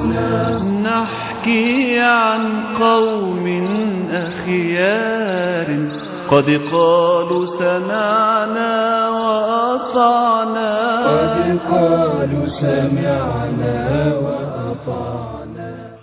نحكي عن قوم أخيار قد قالوا سمعنا وأطعنا قد قالوا سمعنا وأطعنا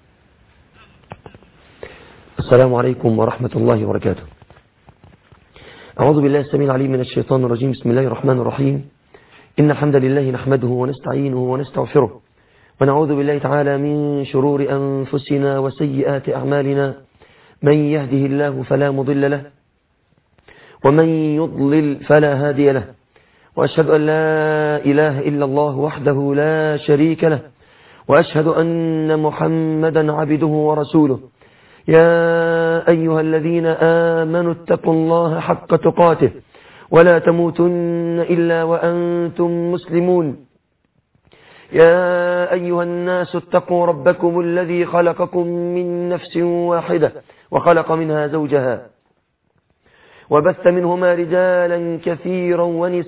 السلام عليكم ورحمة الله وبركاته أعوذ بالله السميع العليم من الشيطان الرجيم بسم الله الرحمن الرحيم إن الحمد لله نحمده ونستعينه ونستغفره ونعوذ بالله تعالى من شرور أنفسنا وسيئات أعمالنا من يهده الله فلا مضل له ومن يضلل فلا هادي له وأشهد أن لا إله إلا الله وحده لا شريك له وأشهد أن محمدا عبده ورسوله يا أيها الذين آمنوا اتقوا الله حق تقاته ولا تموتن إلا وأنتم مسلمون يا أيها الناس اتقوا ربكم الذي خلقكم من نفس واحدة وخلق منها زوجها وبث منهما رجالا كثيرا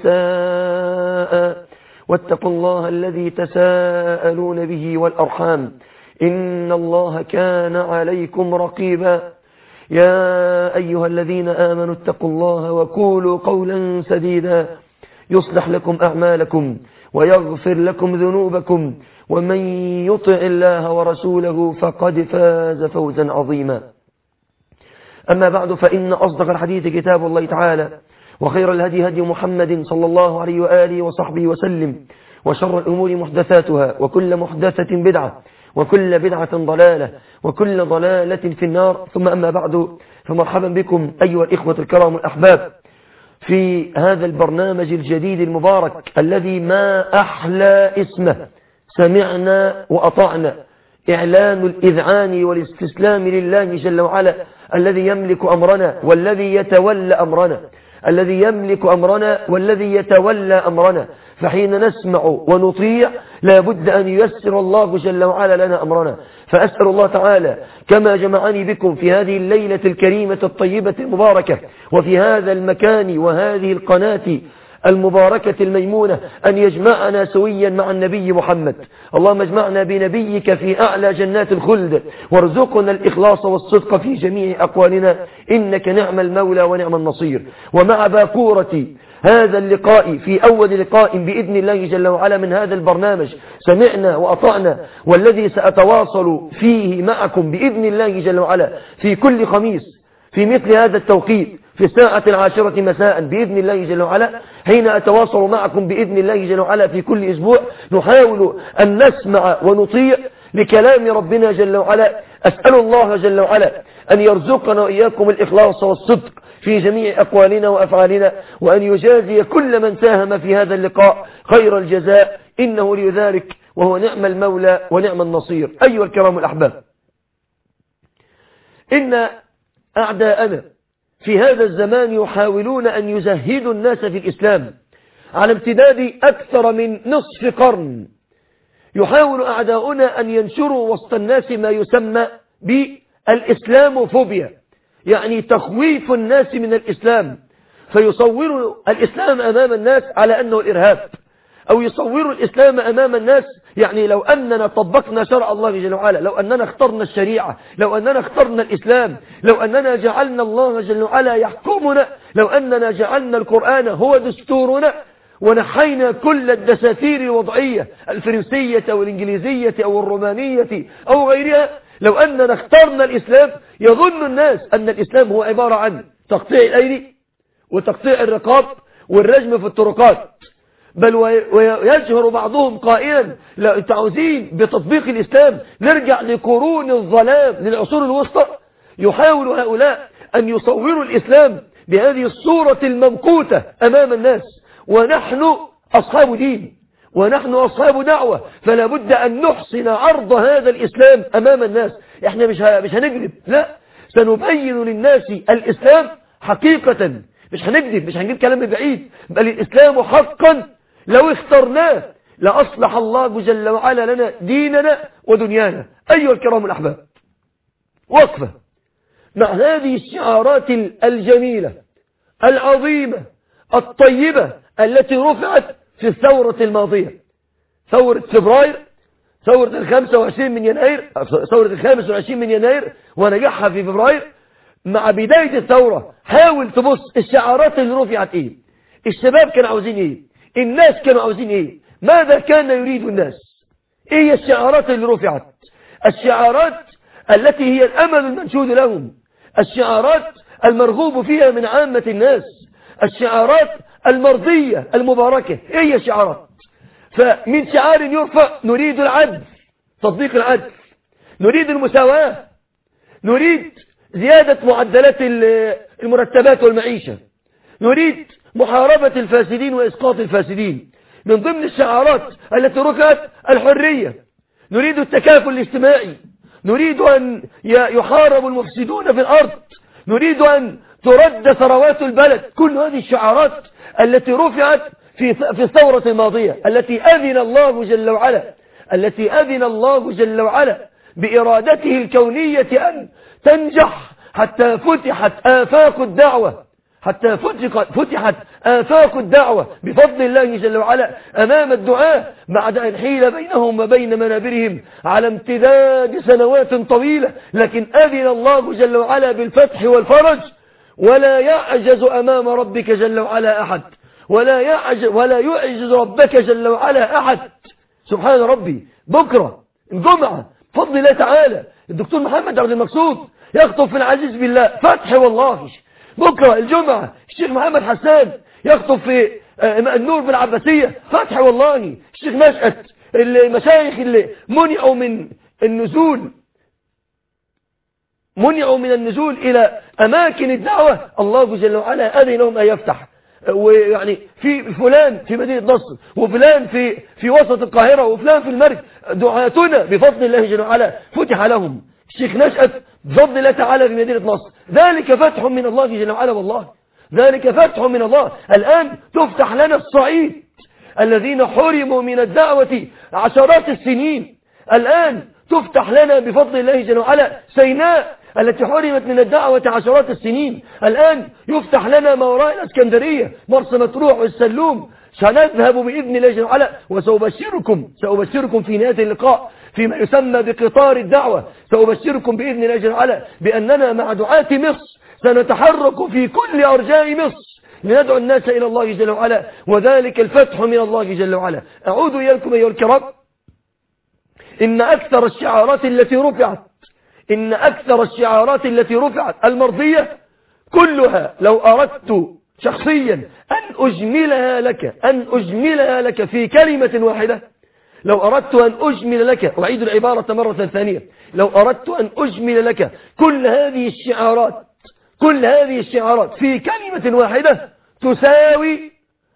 ونساء واتقوا الله الذي تساءلون به والأرحام إن الله كان عليكم رقيبا يا أيها الذين آمنوا اتقوا الله وقولوا قولا سديدا يصلح لكم أعمالكم ويغفر لكم ذنوبكم ومن يطع الله ورسوله فقد فاز فوزا عظيما أما بعد فإن أصدق الحديث كتاب الله تعالى وخير الهدي هدي محمد صلى الله عليه وآله وصحبه وسلم وشر الأمور محدثاتها وكل محدثة بدعة وكل بدعة ضلالة وكل ضلالة في النار ثم أما بعد فمرحبا بكم أيها الإخوة الكرام الأحباب في هذا البرنامج الجديد المبارك الذي ما أحلى اسمه سمعنا وأطعنا إعلان الإذعان والاستسلام لله جل وعلا الذي يملك أمرنا والذي يتولى أمرنا الذي يملك أمرنا والذي يتولى أمرنا فحين نسمع ونطيع لا بد أن ييسر الله جل وعلا لنا أمرنا فأسأل الله تعالى كما جمعني بكم في هذه الليلة الكريمة الطيبة المباركة وفي هذا المكان وهذه القناة المباركة الميمونة أن يجمعنا سويا مع النبي محمد اللهم اجمعنا بنبيك في أعلى جنات الخلد وارزقنا الإخلاص والصدق في جميع أقوالنا إنك نعم المولى ونعم النصير ومع باكورة هذا اللقاء في أول لقاء بإذن الله جل وعلا من هذا البرنامج سمعنا وأطعنا والذي سأتواصل فيه معكم بإذن الله جل وعلا في كل خميس في مثل هذا التوقيت في الساعة العاشرة مساء بإذن الله جل وعلا حين أتواصل معكم بإذن الله جل وعلا في كل أسبوع نحاول أن نسمع ونطيع لكلام ربنا جل وعلا أسأل الله جل وعلا أن يرزقنا وإياكم الإخلاص والصدق في جميع أقوالنا وأفعالنا وأن يجازي كل من ساهم في هذا اللقاء خير الجزاء إنه لذلك وهو نعم المولى ونعم النصير أيها الكرام الأحباب إن أعداءنا في هذا الزمان يحاولون أن يزهدوا الناس في الإسلام على امتداد أكثر من نصف قرن يحاول أعداؤنا أن ينشروا وسط الناس ما يسمى بالإسلاموفوبيا يعني تخويف الناس من الإسلام فيصوروا الإسلام أمام الناس على أنه الإرهاب أو يصوروا الإسلام أمام الناس يعني لو أننا طبقنا شرع الله جل وعلا لو أننا اخترنا الشريعة لو أننا اخترنا الإسلام لو أننا جعلنا الله جل وعلا يحكمنا لو أننا جعلنا القرآن هو دستورنا ونحينا كل الدساتير الوضعية الفرنسية أو الإنجليزية أو الرومانية أو غيرها لو أننا اخترنا الإسلام يظن الناس أن الإسلام هو عبارة عن تقطيع الأيدي وتقطيع الرقاب والرجم في الطرقات بل ويجهر بعضهم قائلا لا انتوا عاوزين بتطبيق الإسلام نرجع لقرون الظلام للعصور الوسطى يحاول هؤلاء أن يصوروا الإسلام بهذه الصورة الممقوتة أمام الناس ونحن أصحاب دين ونحن أصحاب دعوة فلا بد أن نحسن عرض هذا الإسلام أمام الناس احنا مش مش هنكذب لا سنبين للناس الإسلام حقيقة مش هنكذب مش هنجيب كلام بعيد بل الإسلام حقا لو اخترناه لأصلح الله جل وعلا لنا ديننا ودنيانا أيها الكرام الأحباب وقفة مع هذه الشعارات الجميلة العظيمة الطيبة التي رفعت في الثورة الماضية ثورة فبراير ثورة ال 25 من يناير ثورة ال 25 من يناير ونجاحها في فبراير مع بداية الثورة حاول تبص الشعارات اللي رفعت ايه الشباب كانوا عاوزين ايه الناس كانوا عاوزين ايه ماذا كان يريد الناس ايه هي الشعارات اللي رفعت الشعارات التي هي الامل المنشود لهم الشعارات المرغوب فيها من عامة الناس الشعارات المرضية المباركة ايه هي الشعارات فمن شعار يرفع نريد العدل تطبيق العدل نريد المساواة نريد زيادة معدلات المرتبات والمعيشة نريد محاربة الفاسدين وإسقاط الفاسدين من ضمن الشعارات التي رفعت الحرية نريد التكافل الاجتماعي نريد أن يحارب المفسدون في الأرض نريد أن ترد ثروات البلد كل هذه الشعارات التي رفعت في في الثورة الماضية التي أذن الله جل وعلا التي أذن الله جل وعلا بإرادته الكونية أن تنجح حتى فتحت آفاق الدعوة حتى فتحت آفاق الدعوة بفضل الله جل وعلا أمام الدعاء بعد أن حيل بينهم وبين منابرهم على امتداد سنوات طويلة لكن أذن الله جل وعلا بالفتح والفرج ولا يعجز أمام ربك جل وعلا أحد ولا يعجز, ولا يعجز ربك جل وعلا أحد سبحان ربي بكرة الجمعة فضل الله تعالى الدكتور محمد عبد المقصود يخطب في العزيز بالله فتح والله بكرة الجمعة الشيخ محمد حسان يخطب في النور بالعباسية فتح والله الشيخ نشأت المشايخ اللي منعوا من النزول منعوا من النزول إلى أماكن الدعوة الله جل وعلا أذن لهم أن يفتح ويعني في فلان في مدينة نصر وفلان في في وسط القاهرة وفلان في المرج دعاتنا بفضل الله جل وعلا فتح لهم الشيخ نشأت بفضل الله تعالى في مدينة نصر ذلك فتح من الله جل وعلا والله ذلك فتح من الله الآن تفتح لنا الصعيد الذين حرموا من الدعوة عشرات السنين الآن تفتح لنا بفضل الله جل وعلا سيناء التي حرمت من الدعوة عشرات السنين الآن يفتح لنا ما وراء الأسكندرية مرسى مطروح والسلوم سنذهب بإذن الله جل وعلا وسأبشركم سأبشركم في نهاية اللقاء فيما يسمى بقطار الدعوة سأبشركم بإذن الله جل وعلا بأننا مع دعاة مصر سنتحرك في كل أرجاء مصر لندعو الناس إلى الله جل وعلا وذلك الفتح من الله جل وعلا أعود إليكم أيها الكرام إن أكثر الشعارات التي رفعت إن أكثر الشعارات التي رفعت المرضية كلها لو أردت شخصيا أن أجملها لك أن أجملها لك في كلمة واحدة لو أردت أن أجمل لك أعيد العبارة مرة ثانية لو أردت أن أجمل لك كل هذه الشعارات كل هذه الشعارات في كلمة واحدة تساوي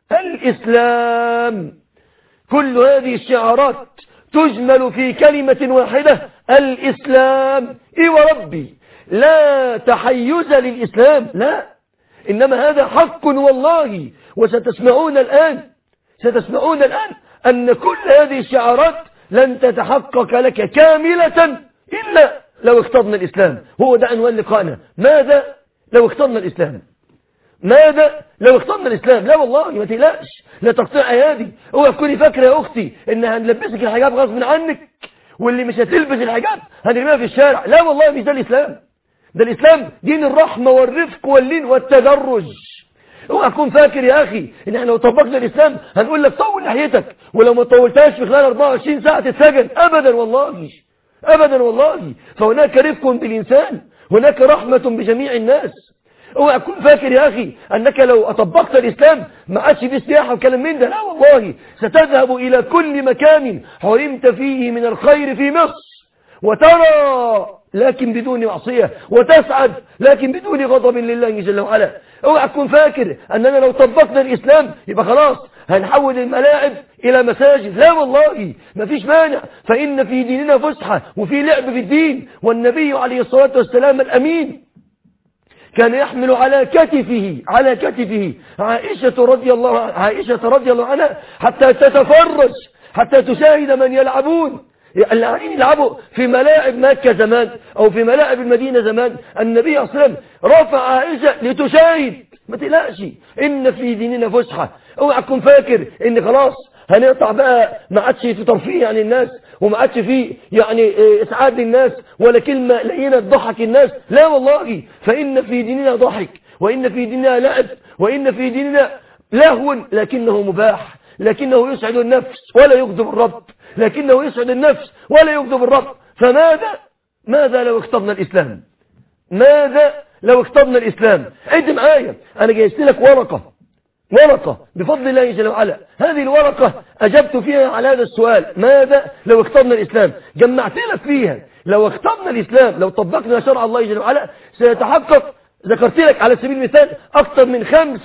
الإسلام كل هذه الشعارات تجمل في كلمة واحدة الإسلام إيه وربي لا تحيز للإسلام لا إنما هذا حق والله وستسمعون الآن ستسمعون الآن أن كل هذه الشعارات لن تتحقق لك كاملة إلا لو اخترنا الإسلام هو ده عنوان لقائنا ماذا لو اخترنا الإسلام ماذا لو اخترنا الإسلام لا والله ما تقلقش لا تقطيع أيادي اوعى تكوني فاكرة يا أختي إن هنلبسك الحجاب غصب عنك واللي مش هتلبس الحجاب هنرميها في الشارع لا والله مش ده الإسلام ده الإسلام دين الرحمة والرفق واللين والتدرج اوعى تكون فاكر يا أخي إن احنا لو طبقنا الإسلام هنقول لك طول ناحيتك ولو ما طولتهاش في خلال 24 ساعة تتسجن أبدا والله أبدا والله فهناك رفق بالإنسان هناك رحمة بجميع الناس اوعى تكون فاكر يا أخي أنك لو أطبقت الإسلام ما عادش فيه سياحة وكلام من ده لا والله ستذهب إلى كل مكان حرمت فيه من الخير في مصر وترى لكن بدون معصية وتسعد لكن بدون غضب لله جل وعلا اوعى تكون فاكر أننا لو طبقنا الإسلام يبقى خلاص هنحول الملاعب إلى مساجد لا والله ما فيش مانع فإن في ديننا فسحة وفي لعب في الدين والنبي عليه الصلاة والسلام الأمين كان يحمل على كتفه على كتفه عائشة رضي الله عائشة رضي الله عنها حتى تتفرج حتى تشاهد من يلعبون اللاعبين يلعبوا في ملاعب مكة زمان أو في ملاعب المدينة زمان النبي صلى الله عليه وسلم رفع عائشة لتشاهد ما تقلقش إن في ديننا فسحة اوعى تكون فاكر إن خلاص هنقطع بقى ما عادش في ترفيه عن الناس وما عادش فيه يعني إيه، اسعاد للناس ولا كلمة لينة تضحك الناس لا والله فإن في ديننا ضحك وإن في ديننا لعب وإن في ديننا لهو لكنه مباح لكنه يسعد النفس ولا يغضب الرب لكنه يسعد النفس ولا يغضب الرب فماذا ماذا لو اخترنا الإسلام ماذا لو اخترنا الإسلام عد معايا أنا جايست لك ورقة ورقة بفضل الله جل وعلا هذه الورقة أجبت فيها على هذا السؤال ماذا لو اخترنا الإسلام جمعت لك فيها لو اخترنا الإسلام لو طبقنا شرع الله جل وعلا سيتحقق ذكرت لك على سبيل المثال أكثر من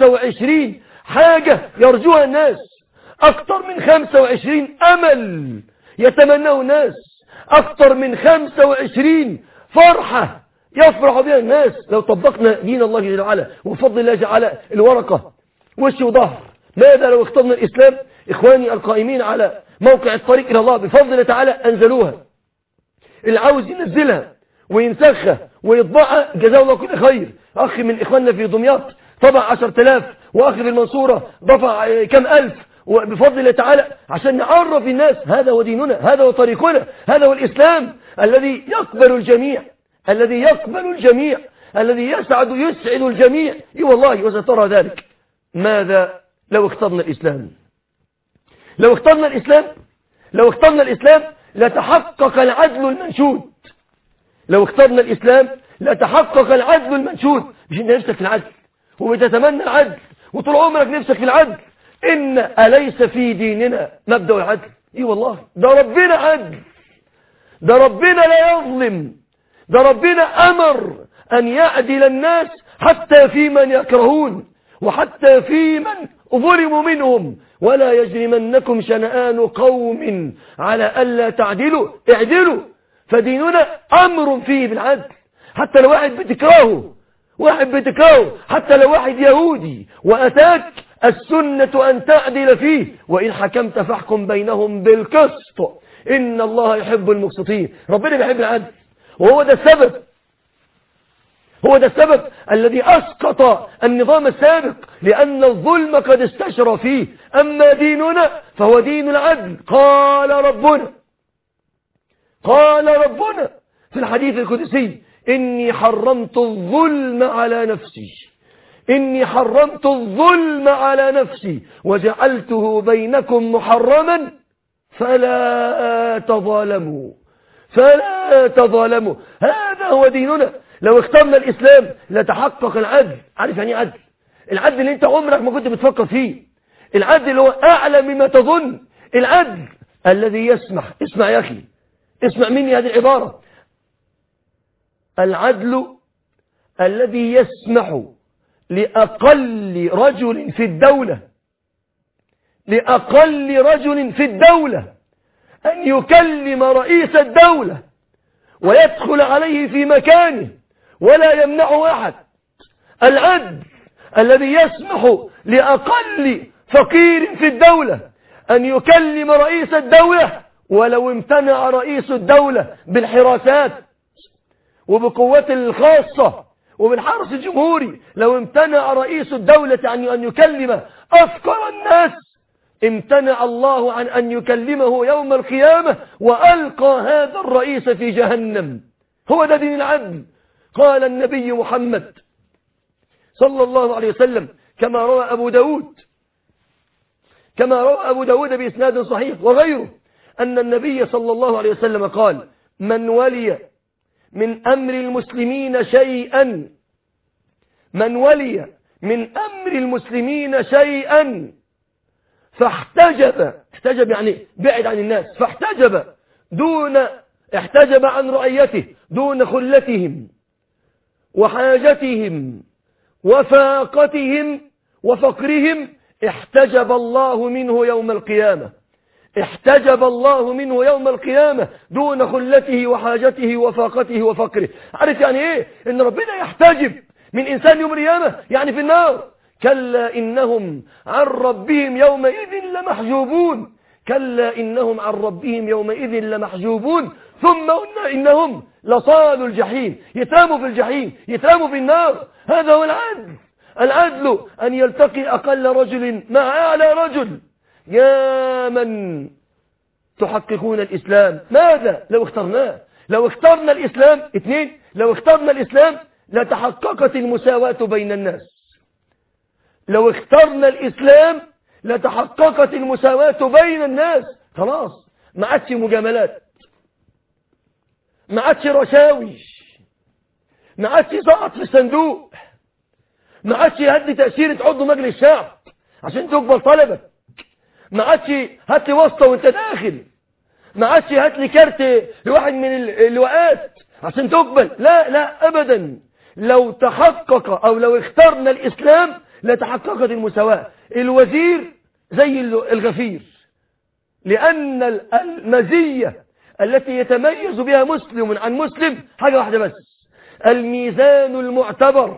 25 حاجة يرجوها الناس أكثر من 25 أمل يتمناه الناس أكثر من 25 فرحة يفرح بها الناس لو طبقنا دين الله جل وعلا وبفضل الله جل الورقة وش وظهر ماذا لو اخترنا الإسلام إخواني القائمين على موقع الطريق إلى الله بفضل الله تعالى أنزلوها اللي عاوز ينزلها وينسخها ويطبعها جزاه الله كل خير أخي من إخواننا في دمياط طبع عشرة آلاف وأخي في المنصورة دفع كم ألف وبفضل الله تعالى عشان نعرف الناس هذا هو ديننا هذا هو طريقنا هذا هو الإسلام الذي يقبل الجميع الذي يقبل الجميع الذي يسعد يسعد الجميع اي والله وسترى ذلك ماذا لو اخترنا الإسلام لو اخترنا الإسلام لو اخترنا الإسلام لتحقق العدل المنشود لو اخترنا الإسلام لتحقق العدل المنشود مش انت نفسك في العدل وبتتمنى العدل وطول عمرك نفسك في العدل إن أليس في ديننا مبدأ العدل اي والله ده ربنا عدل ده ربنا لا يظلم ده ربنا أمر أن يعدل الناس حتى في من يكرهون وحتى في من ظلموا منهم ولا يجرمنكم شنآن قوم على ألا تعدلوا اعدلوا فديننا أمر فيه بالعدل حتى لو واحد بتكرهه واحد بتكرهه حتى لو واحد يهودي وأتاك السنة أن تعدل فيه وإن حكمت فاحكم بينهم بالقسط إن الله يحب المقسطين ربنا بيحب العدل وهو ده السبب هو ده السبب الذي أسقط النظام السابق لأن الظلم قد استشرى فيه أما ديننا فهو دين العدل قال ربنا قال ربنا في الحديث القدسي إني حرمت الظلم على نفسي إني حرمت الظلم على نفسي وجعلته بينكم محرما فلا تظالموا فلا تظالموا هذا هو ديننا لو اخترنا الإسلام لتحقق العدل عارف يعني عدل العدل اللي انت عمرك ما كنت بتفكر فيه العدل اللي هو أعلى مما تظن العدل الذي يسمح اسمع يا أخي اسمع مني هذه العبارة العدل الذي يسمح لأقل رجل في الدولة لأقل رجل في الدولة أن يكلم رئيس الدولة ويدخل عليه في مكانه ولا يمنعه أحد العدل الذي يسمح لأقل فقير في الدولة أن يكلم رئيس الدولة ولو امتنع رئيس الدولة بالحراسات وبقوات الخاصة وبالحرس الجمهوري لو امتنع رئيس الدولة عن أن يكلم أفقر الناس امتنع الله عن أن يكلمه يوم القيامة وألقى هذا الرئيس في جهنم هو ده دين العدل قال النبي محمد صلى الله عليه وسلم كما روى أبو داود كما روى أبو داود بإسناد صحيح وغيره أن النبي صلى الله عليه وسلم قال من ولي من أمر المسلمين شيئا من ولي من أمر المسلمين شيئا فاحتجب احتجب يعني بعد عن الناس فاحتجب دون احتجب عن رؤيته دون خلتهم وحاجتهم وفاقتهم وفقرهم احتجب الله منه يوم القيامة احتجب الله منه يوم القيامة دون خلته وحاجته وفاقته وفقره عارف يعني ايه ان ربنا يحتجب من انسان يوم القيامة يعني في النار كلا إنهم عن ربهم يومئذ لمحجوبون كلا إنهم عن ربهم يومئذ لمحجوبون ثم إنهم لصال الجحيم يتاموا في الجحيم يتاموا في النار هذا هو العدل العدل أن يلتقي أقل رجل مع أعلى رجل يا من تحققون الإسلام ماذا لو اخترناه لو اخترنا الإسلام اثنين لو اخترنا الإسلام لتحققت المساواة بين الناس لو اخترنا الإسلام لتحققت المساواة بين الناس خلاص ما عادش مجاملات ما عادش رشاوي ما عادش سقط في الصندوق ما عادش هدي تأشيرة عضو مجلس الشعب عشان تقبل طلبك ما عادش هات لي واسطة وانت داخل ما عادش هات لي كارت لواحد من اللواءات عشان تقبل لا لا ابدا لو تحقق او لو اخترنا الاسلام لتحققت المساواة الوزير زي الغفير لان المزية التي يتميز بها مسلم عن مسلم حاجة واحدة بس الميزان المعتبر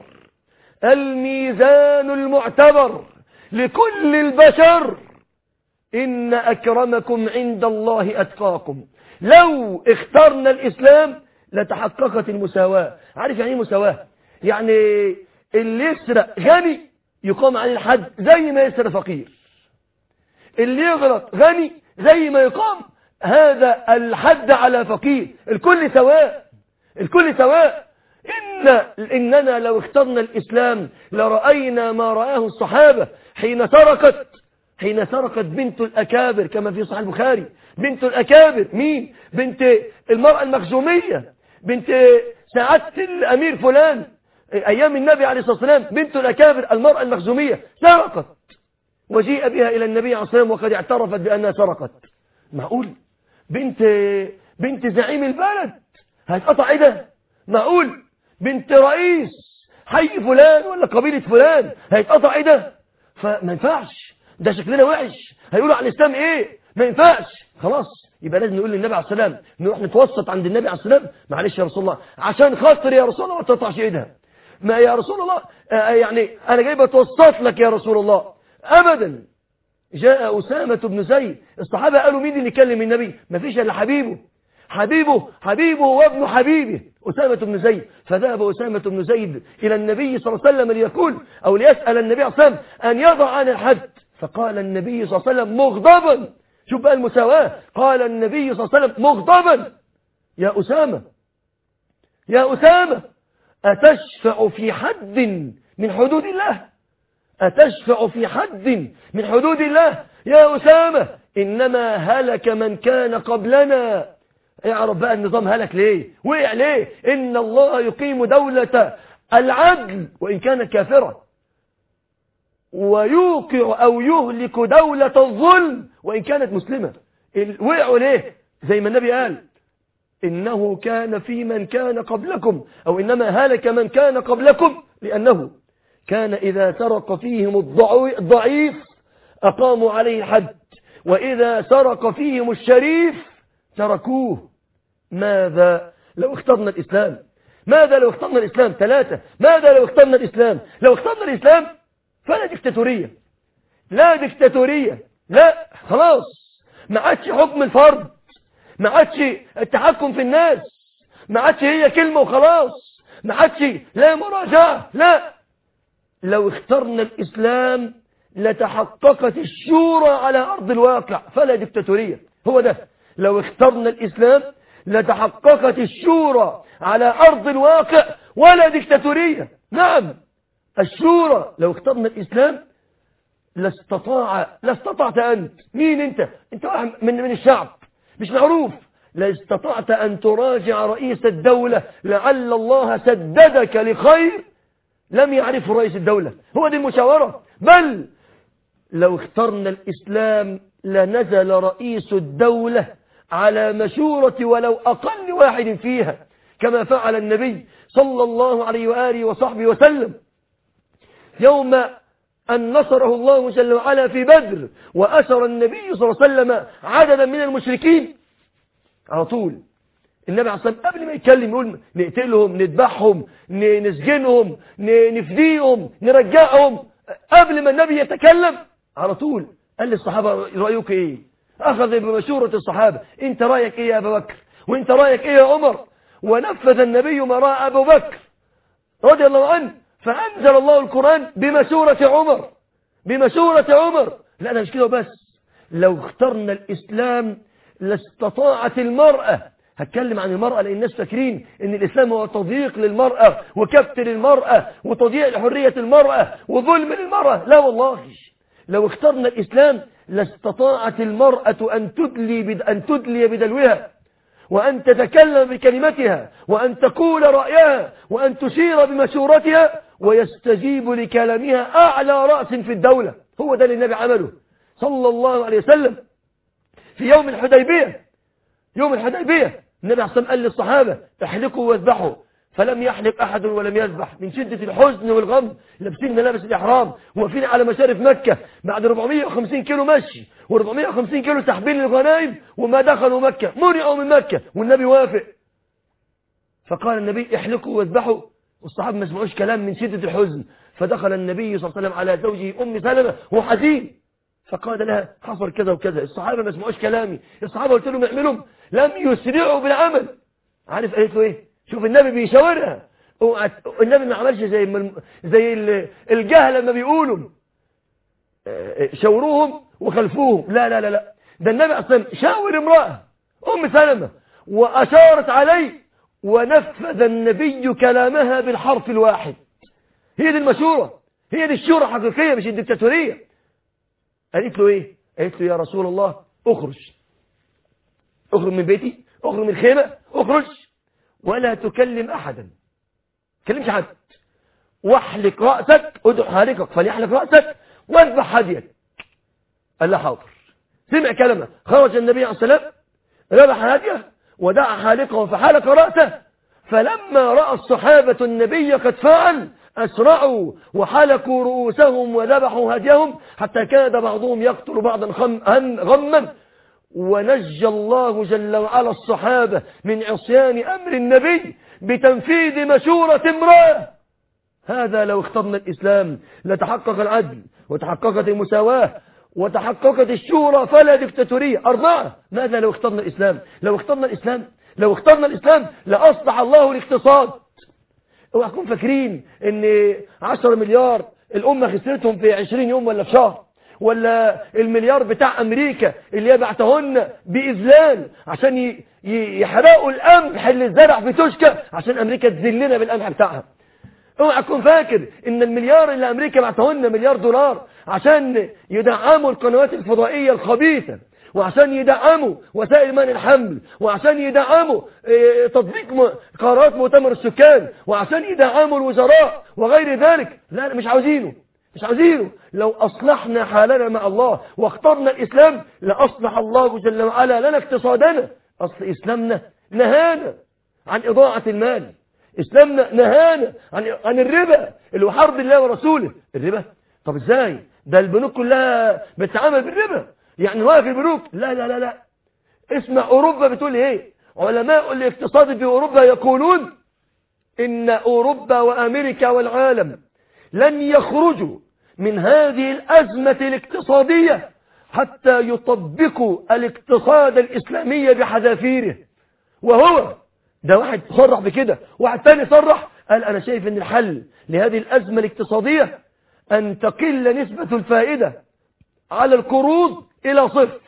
الميزان المعتبر لكل البشر إن أكرمكم عند الله أتقاكم لو اخترنا الإسلام لتحققت المساواة عارف يعني ايه مساواة يعني اللي يسرق غني يقام عليه الحد زي ما يسرق فقير اللي يغلط غني زي ما يقام هذا الحد على فقير الكل سواء الكل سواء إن إننا لو اخترنا الإسلام لرأينا ما رآه الصحابة حين سرقت حين سرقت بنت الأكابر كما في صحيح البخاري بنت الأكابر مين بنت المرأة المخزومية بنت سعادة الأمير فلان أيام النبي عليه الصلاة والسلام بنت الأكابر المرأة المخزومية سرقت وجيء بها إلى النبي عليه الصلاة والسلام وقد اعترفت بأنها سرقت معقول بنت بنت زعيم البلد هتقطع ايه ده معقول بنت رئيس حي فلان ولا قبيلة فلان هيتقطع ايه ده فما ينفعش ده شكلنا وحش هيقولوا على الاسلام ايه ما ينفعش خلاص يبقى لازم نقول للنبي عليه السلام نروح نتوسط عند النبي عليه السلام معلش يا رسول الله عشان خاطر يا رسول الله ما تقطعش ايدها ما يا رسول الله آه يعني انا جاي بتوسط لك يا رسول الله ابدا جاء أسامة بن زيد الصحابة قالوا مين اللي يكلم النبي ما فيش إلا حبيبه حبيبه حبيبه وابن حبيبه أسامة بن زيد فذهب أسامة بن زيد إلى النبي صلى الله عليه وسلم ليقول أو ليسأل النبي صلى الله عليه وسلم أن يضع عن الحد فقال النبي صلى الله عليه وسلم مغضبا شوف بقى المساواة قال النبي صلى الله عليه وسلم مغضبا يا أسامة يا أسامة أتشفع في حد من حدود الله أتشفع في حد من حدود الله يا أسامة إنما هلك من كان قبلنا اعرف بقى النظام هلك ليه وقع ليه إن الله يقيم دولة العدل وإن كانت كافرة ويوقع أو يهلك دولة الظلم وإن كانت مسلمة وقعوا ليه زي ما النبي قال إنه كان في من كان قبلكم أو إنما هلك من كان قبلكم لأنه كان إذا سرق فيهم الضعيف أقاموا عليه الحد وإذا سرق فيهم الشريف تركوه ماذا لو اخترنا الإسلام ماذا لو اخترنا الإسلام ثلاثة ماذا لو اخترنا الإسلام لو اخترنا الإسلام فلا ديكتاتورية لا ديكتاتورية لا خلاص ما عادش حكم الفرد ما عادش التحكم في الناس ما عادش هي كلمة وخلاص ما عادش لا مراجعة لا لو اخترنا الإسلام لتحققت الشورى على أرض الواقع فلا ديكتاتورية هو ده لو اخترنا الإسلام لتحققت الشورى على أرض الواقع ولا ديكتاتورية نعم الشورى لو اخترنا الإسلام لاستطاع لاستطعت أنت مين أنت أنت واحد من, من الشعب مش معروف لاستطعت أن تراجع رئيس الدولة لعل الله سددك لخير لم يعرفه رئيس الدولة هو دي المشاورة بل لو اخترنا الإسلام لنزل رئيس الدولة على مشورة ولو أقل واحد فيها كما فعل النبي صلى الله عليه وآله وصحبه وسلم يوم أن نصره الله جل وعلا في بدر وأسر النبي صلى الله عليه وسلم عددا من المشركين على طول النبي عليه الصلاة والسلام قبل ما يتكلم يقول نقتلهم نذبحهم نسجنهم نفديهم نرجعهم قبل ما النبي يتكلم على طول قال للصحابة رأيك ايه أخذ بمشورة الصحابة انت رأيك ايه يا أبا بكر وانت رأيك ايه يا عمر ونفذ النبي ما رأى أبو بكر رضي الله عنه فأنزل الله القرآن بمشورة عمر بمشورة عمر لا أنا مش كده بس لو اخترنا الإسلام لاستطاعت المرأة هتكلم عن المرأة لأن الناس فاكرين ان الإسلام هو تضييق للمرأة وكبت للمرأة وتضييع لحرية المرأة وظلم للمرأة لا والله لو اخترنا الإسلام لاستطاعت المرأة أن تدلي, بد أن تدلي بدلوها وأن تتكلم بكلمتها وأن تقول رأيها وأن تشير بمشورتها ويستجيب لكلامها أعلى رأس في الدولة هو ده اللي النبي عمله صلى الله عليه وسلم في يوم الحديبية يوم الحديبية النبي عليه الصلاة قال للصحابة احلقوا واذبحوا فلم يحلق أحد ولم يذبح من شدة الحزن والغم لابسين ملابس الإحرام واقفين على مشارف مكة بعد 450 كيلو مشي و450 كيلو تحبيل الغنائم وما دخلوا مكة منعوا من مكة والنبي وافق فقال النبي احلقوا واذبحوا والصحابة ما سمعوش كلام من شدة الحزن فدخل النبي صلى الله عليه وسلم على زوجه أم سلمة وهو حزين فقال لها حصل كذا وكذا الصحابة ما سمعوش كلامي الصحابة قلت لهم اعملوا لم يسرعوا بالعمل عارف قالت له ايه شوف النبي بيشاورها النبي ما عملش زي زي الجهل لما بيقولوا شاوروهم وخلفوهم لا لا لا لا ده النبي اصلا شاور امرأة ام سلمة واشارت عليه ونفذ النبي كلامها بالحرف الواحد هي دي المشورة هي دي الشورى الحقيقية مش الدكتاتورية قالت له ايه قالت له يا رسول الله اخرج اخرج من بيتي اخرج من الخيمة اخرج ولا تكلم احدا كلمش حد واحلق رأسك ادع حالقك فليحلق رأسك واذبح هديك قال له حاضر سمع كلمة خرج النبي عليه السلام ذبح هديه ودعا حالقه فحلق رأسه فلما رأى الصحابة النبي قد فعل أسرعوا وحلقوا رؤوسهم وذبحوا هديهم حتى كاد بعضهم يقتل بعضا غما ونجى الله جل وعلا الصحابة من عصيان أمر النبي بتنفيذ مشورة امرأة هذا لو اخترنا الإسلام لتحقق العدل وتحققت المساواة وتحققت الشورى فلا دكتاتورية أربعة ماذا لو اخترنا الإسلام لو اخترنا الإسلام لو اخترنا الإسلام لأصلح الله الاقتصاد اوعى تكون فاكرين ان 10 مليار الأمة خسرتهم في 20 يوم ولا في شهر ولا المليار بتاع أمريكا اللي يبعتهن بإذلال عشان يحرقوا القمح اللي اتزرع في توشكا عشان أمريكا تذلنا بالقمح بتاعها اوعى تكون فاكر ان المليار اللي امريكا بعتهن مليار دولار عشان يدعموا القنوات الفضائية الخبيثة وعشان يدعموا وسائل من الحمل وعشان يدعموا اه تطبيق قرارات مؤتمر السكان وعشان يدعموا الوزراء وغير ذلك لا مش عاوزينه مش عاوزينه لو أصلحنا حالنا مع الله واخترنا الإسلام لأصلح الله جل وعلا لنا اقتصادنا أصل إسلامنا نهانا عن إضاعة المال إسلامنا نهانا عن, عن الربا اللي هو حرب الله ورسوله الربا طب إزاي ده البنوك كلها بتتعامل بالربا يعني واقف البنوك لا لا لا لا اسمع أوروبا بتقول إيه علماء الاقتصاد في أوروبا يقولون إن أوروبا وأمريكا والعالم لن يخرجوا من هذه الأزمة الاقتصادية حتى يطبقوا الاقتصاد الإسلامي بحذافيره وهو ده واحد صرح بكده واحد تاني صرح قال أنا شايف أن الحل لهذه الأزمة الاقتصادية أن تقل نسبة الفائدة على القروض إلى صفر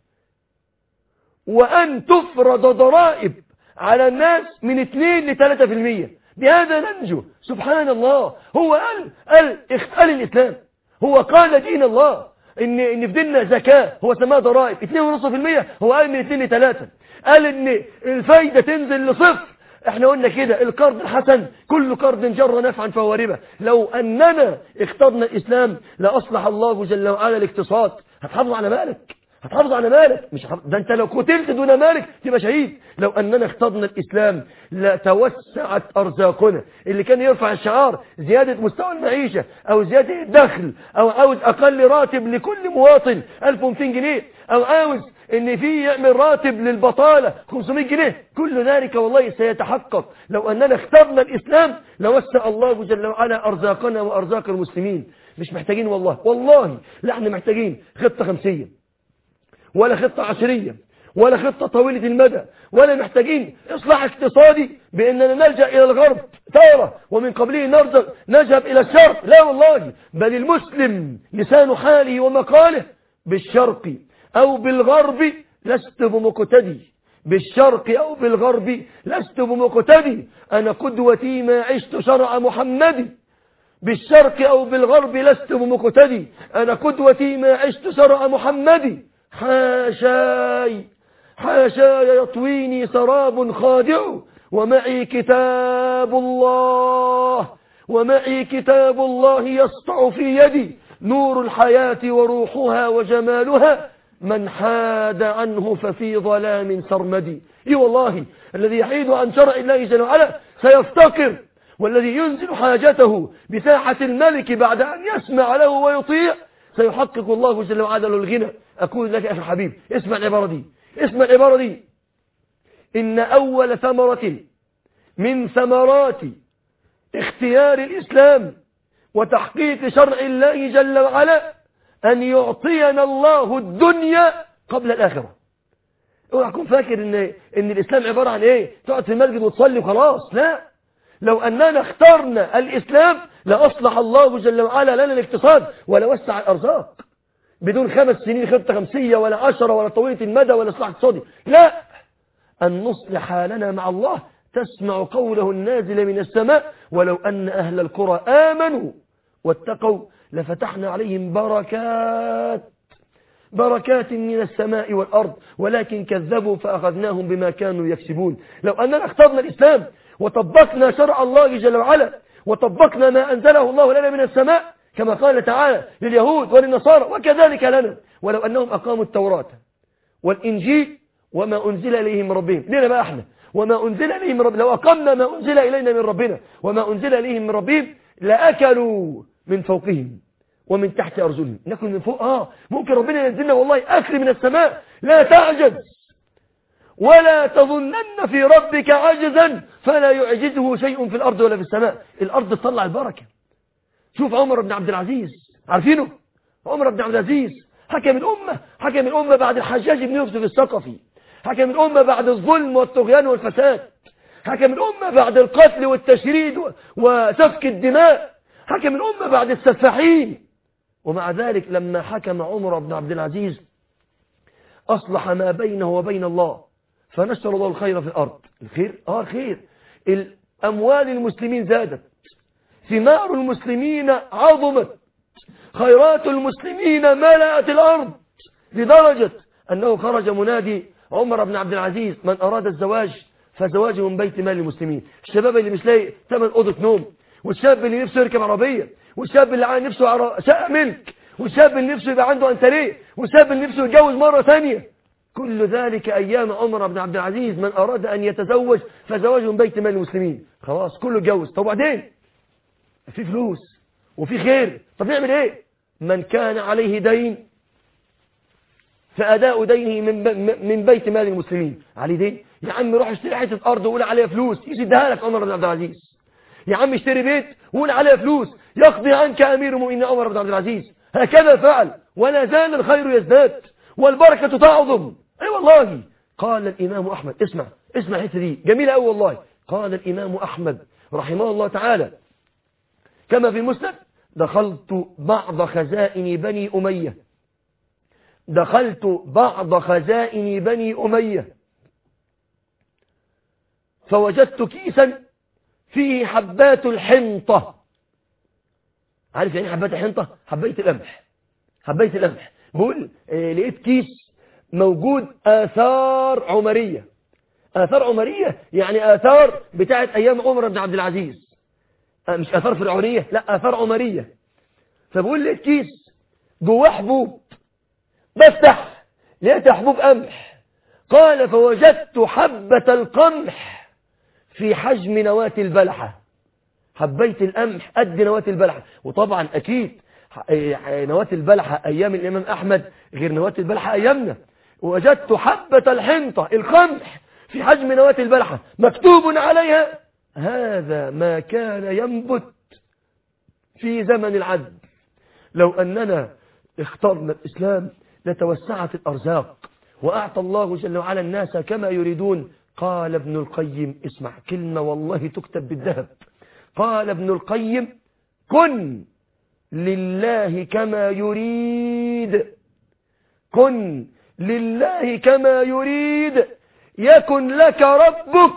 وأن تفرض ضرائب على الناس من 2 ل 3% بهذا ننجو سبحان الله هو قال قال قال الإسلام هو قال دين الله ان ان في ديننا زكاه هو سماها ضرائب 2.5% هو قال من 2 ل 3 قال ان الفايده تنزل لصفر احنا قلنا كده القرض الحسن كل قرض جر نفعا فهو ربا لو اننا اخترنا الاسلام لاصلح الله جل وعلا الاقتصاد هتحافظ على مالك هتحافظ على مالك مش هتحافظ ده انت لو قتلت دون مالك تبقى شهيد لو اننا اخترنا الاسلام لتوسعت ارزاقنا اللي كان يرفع الشعار زيادة مستوى المعيشة او زيادة الدخل او عاوز اقل راتب لكل مواطن 1200 جنيه او عاوز ان في يعمل راتب للبطالة 500 جنيه كل ذلك والله سيتحقق لو اننا اخترنا الاسلام لوسع الله جل وعلا ارزاقنا وارزاق المسلمين مش محتاجين والله والله لا احنا محتاجين خطة خمسية ولا خطة عشرية ولا خطة طويلة المدى ولا محتاجين إصلاح اقتصادي بأننا نلجأ إلى الغرب تارة ومن قبله نرجع نذهب إلى الشرق لا والله بل المسلم لسان حاله ومقاله بالشرق أو بالغرب لست بمقتدي بالشرق أو بالغرب لست بمقتدي أنا قدوتي ما عشت شرع محمد بالشرق أو بالغرب لست بمقتدي أنا قدوتي ما عشت شرع محمد حاشاي حاشاي يطويني سراب خادع ومعي كتاب الله ومعي كتاب الله يسطع في يدي نور الحياة وروحها وجمالها من حاد عنه ففي ظلام سرمدي اي والله الذي يحيد عن شرع الله جل وعلا سيفتقر والذي ينزل حاجته بساحة الملك بعد أن يسمع له ويطيع سيحقق الله جل وعلا له الغنى أقول لك أخي الحبيب اسمع العبارة دي اسمع العبارة دي إن أول ثمرة من ثمرات اختيار الإسلام وتحقيق شرع الله جل وعلا أن يعطينا الله الدنيا قبل الآخرة اوعى تكون فاكر ان ان الاسلام عباره عن ايه تقعد في المسجد وتصلي وخلاص لا لو اننا اخترنا الاسلام لاصلح الله جل وعلا لنا الاقتصاد ولا وسع الارزاق بدون خمس سنين خطه خمسيه ولا عشرة ولا طويله المدى ولا اصلاح اقتصادي لا ان نصلح حالنا مع الله تسمع قوله النازل من السماء ولو ان اهل القرى امنوا واتقوا لفتحنا عليهم بركات بركات من السماء والأرض ولكن كذبوا فأخذناهم بما كانوا يكسبون لو أننا اخترنا الإسلام وطبقنا شرع الله جل وعلا وطبقنا ما أنزله الله لنا من السماء كما قال تعالى لليهود وللنصارى وكذلك لنا ولو أنهم أقاموا التوراة والإنجيل وما أنزل إليهم من ربهم لنا بقى احنا وما أنزل إليهم من ربنا لو أقمنا ما أنزل إلينا من ربنا وما أنزل إليهم من ربهم لأكلوا من فوقهم ومن تحت أرجلهم ناكل من فوق آه ممكن ربنا ينزلنا والله أكل من السماء لا تعجز ولا تظنن في ربك عجزا فلا يعجزه شيء في الأرض ولا في السماء الأرض تطلع البركة شوف عمر بن عبد العزيز عارفينه عمر بن عبد العزيز حكم الأمة حكم الأمة بعد الحجاج بن يوسف الثقفي حكم الأمة بعد الظلم والطغيان والفساد حكم الأمة بعد القتل والتشريد وسفك الدماء حكم الأمة بعد السفاحين ومع ذلك لما حكم عمر بن عبد العزيز أصلح ما بينه وبين الله فنشر الله الخير في الأرض الخير آه خير الأموال المسلمين زادت ثمار المسلمين عظمت خيرات المسلمين ملأت الأرض لدرجة أنه خرج منادي عمر بن عبد العزيز من أراد الزواج فزواجه من بيت مال المسلمين الشباب اللي مش لاقي ثمن أوضة نوم والشاب اللي نفسه يركب عربية والشاب اللي عنده نفسه عر... شقة ملك والشاب اللي نفسه يبقى عنده أنتريه والشاب اللي نفسه يتجوز مرة ثانية كل ذلك أيام عمر بن عبد العزيز من أراد أن يتزوج فزواجه من بيت مال المسلمين خلاص كله اتجوز طب وبعدين في فلوس وفي خير طب نعمل ايه من كان عليه دين فأداء دينه من, من بيت مال المسلمين عليه دين يا عم روح اشتري حته ارض وقول عليها فلوس يسدها لك عمر بن عبد العزيز يا عم اشتري بيت وقول عليها فلوس يقضي عنك امير المؤمنين عمر بن عبد العزيز هكذا فعل ولا زال الخير يزداد والبركه تعظم اي والله قال الامام احمد اسمع اسمع الحته دي جميله قوي والله قال الامام احمد رحمه الله تعالى كما في المسند دخلت بعض خزائن بني اميه دخلت بعض خزائن بني اميه فوجدت كيسا فيه حبات الحنطة عارف يعني حبات الحنطة حبيت القمح حبيت القمح بقول آه لقيت كيس موجود آثار عمرية آثار عمرية يعني آثار بتاعت أيام عمر بن عبد العزيز آه مش آثار فرعونية لا آثار عمرية فبقول لقيت كيس جواه حبوب بفتح لقيت حبوب قمح قال فوجدت حبة القمح في حجم نواة البلحة حبيت القمح قد نواة البلحة وطبعا أكيد نواة البلحة أيام الإمام أحمد غير نواة البلحة أيامنا وجدت حبة الحنطة القمح في حجم نواة البلحة مكتوب عليها هذا ما كان ينبت في زمن العدل لو أننا اخترنا الإسلام لتوسعت الأرزاق وأعطى الله جل وعلا الناس كما يريدون قال ابن القيم اسمع كلمة والله تكتب بالذهب قال ابن القيم كن لله كما يريد كن لله كما يريد يكن لك ربك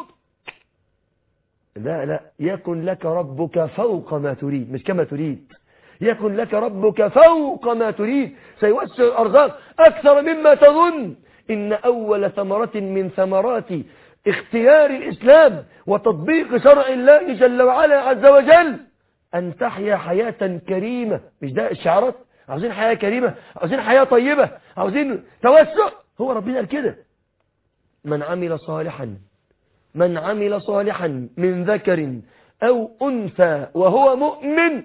لا لا يكن لك ربك فوق ما تريد مش كما تريد يكن لك ربك فوق ما تريد سيوسع الأرزاق أكثر مما تظن إن أول ثمرة من ثمرات اختيار الإسلام وتطبيق شرع الله جل وعلا عز وجل أن تحيا حياة كريمة مش ده الشعارات عاوزين حياة كريمة عاوزين حياة طيبة عاوزين توسع هو ربنا قال كده من عمل صالحا من عمل صالحا من ذكر أو أنثى وهو مؤمن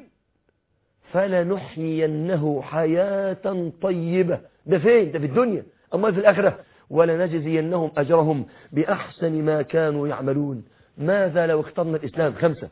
فلنحيينه حياة طيبة ده فين ده في الدنيا أما في الآخرة ولنجزينهم أجرهم بأحسن ما كانوا يعملون ماذا لو اخترنا الإسلام خمسة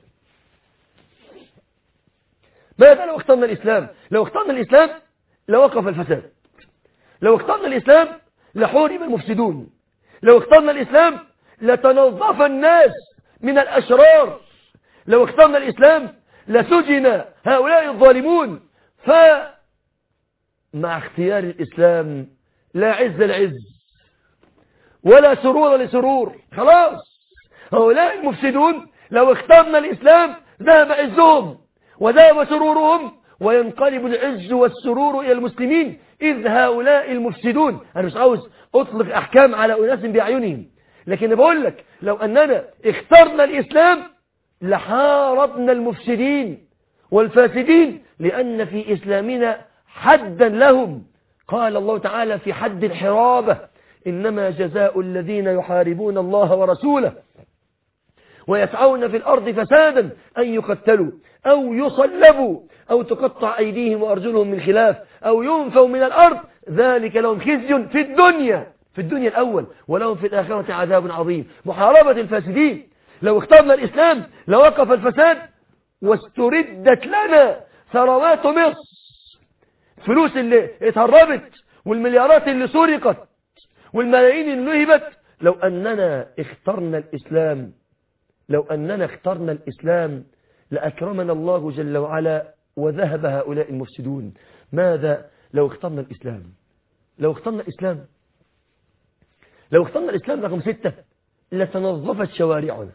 ماذا لو اخترنا الإسلام لو اخترنا الإسلام لوقف الفساد لو اخترنا الإسلام لحورم المفسدون لو اخترنا الإسلام لتنظف الناس من الأشرار لو اخترنا الإسلام لسجن هؤلاء الظالمون فمع اختيار الإسلام لا عز العز ولا سرور لسرور خلاص هؤلاء المفسدون لو اخترنا الإسلام ذهب عزهم وذهب سرورهم وينقلب العز والسرور إلى المسلمين إذ هؤلاء المفسدون أنا مش عاوز أطلق أحكام على أناس بأعينهم لكن بقول لك لو أننا اخترنا الإسلام لحاربنا المفسدين والفاسدين لأن في إسلامنا حدا لهم قال الله تعالى في حد الحرابة إنما جزاء الذين يحاربون الله ورسوله ويسعون في الأرض فسادا أن يقتلوا أو يصلبوا أو تقطع أيديهم وأرجلهم من خلاف أو ينفوا من الأرض ذلك لهم خزي في الدنيا في الدنيا الأول ولهم في الآخرة عذاب عظيم محاربة الفاسدين لو اخترنا الإسلام لوقف الفساد واستردت لنا ثروات مصر فلوس اللي اتهربت والمليارات اللي سرقت والملايين اللي نهبت لو أننا اخترنا الإسلام لو أننا اخترنا الإسلام لأكرمنا الله جل وعلا وذهب هؤلاء المفسدون ماذا لو اخترنا الإسلام لو اخترنا الإسلام لو اخترنا الإسلام رقم ستة لتنظفت شوارعنا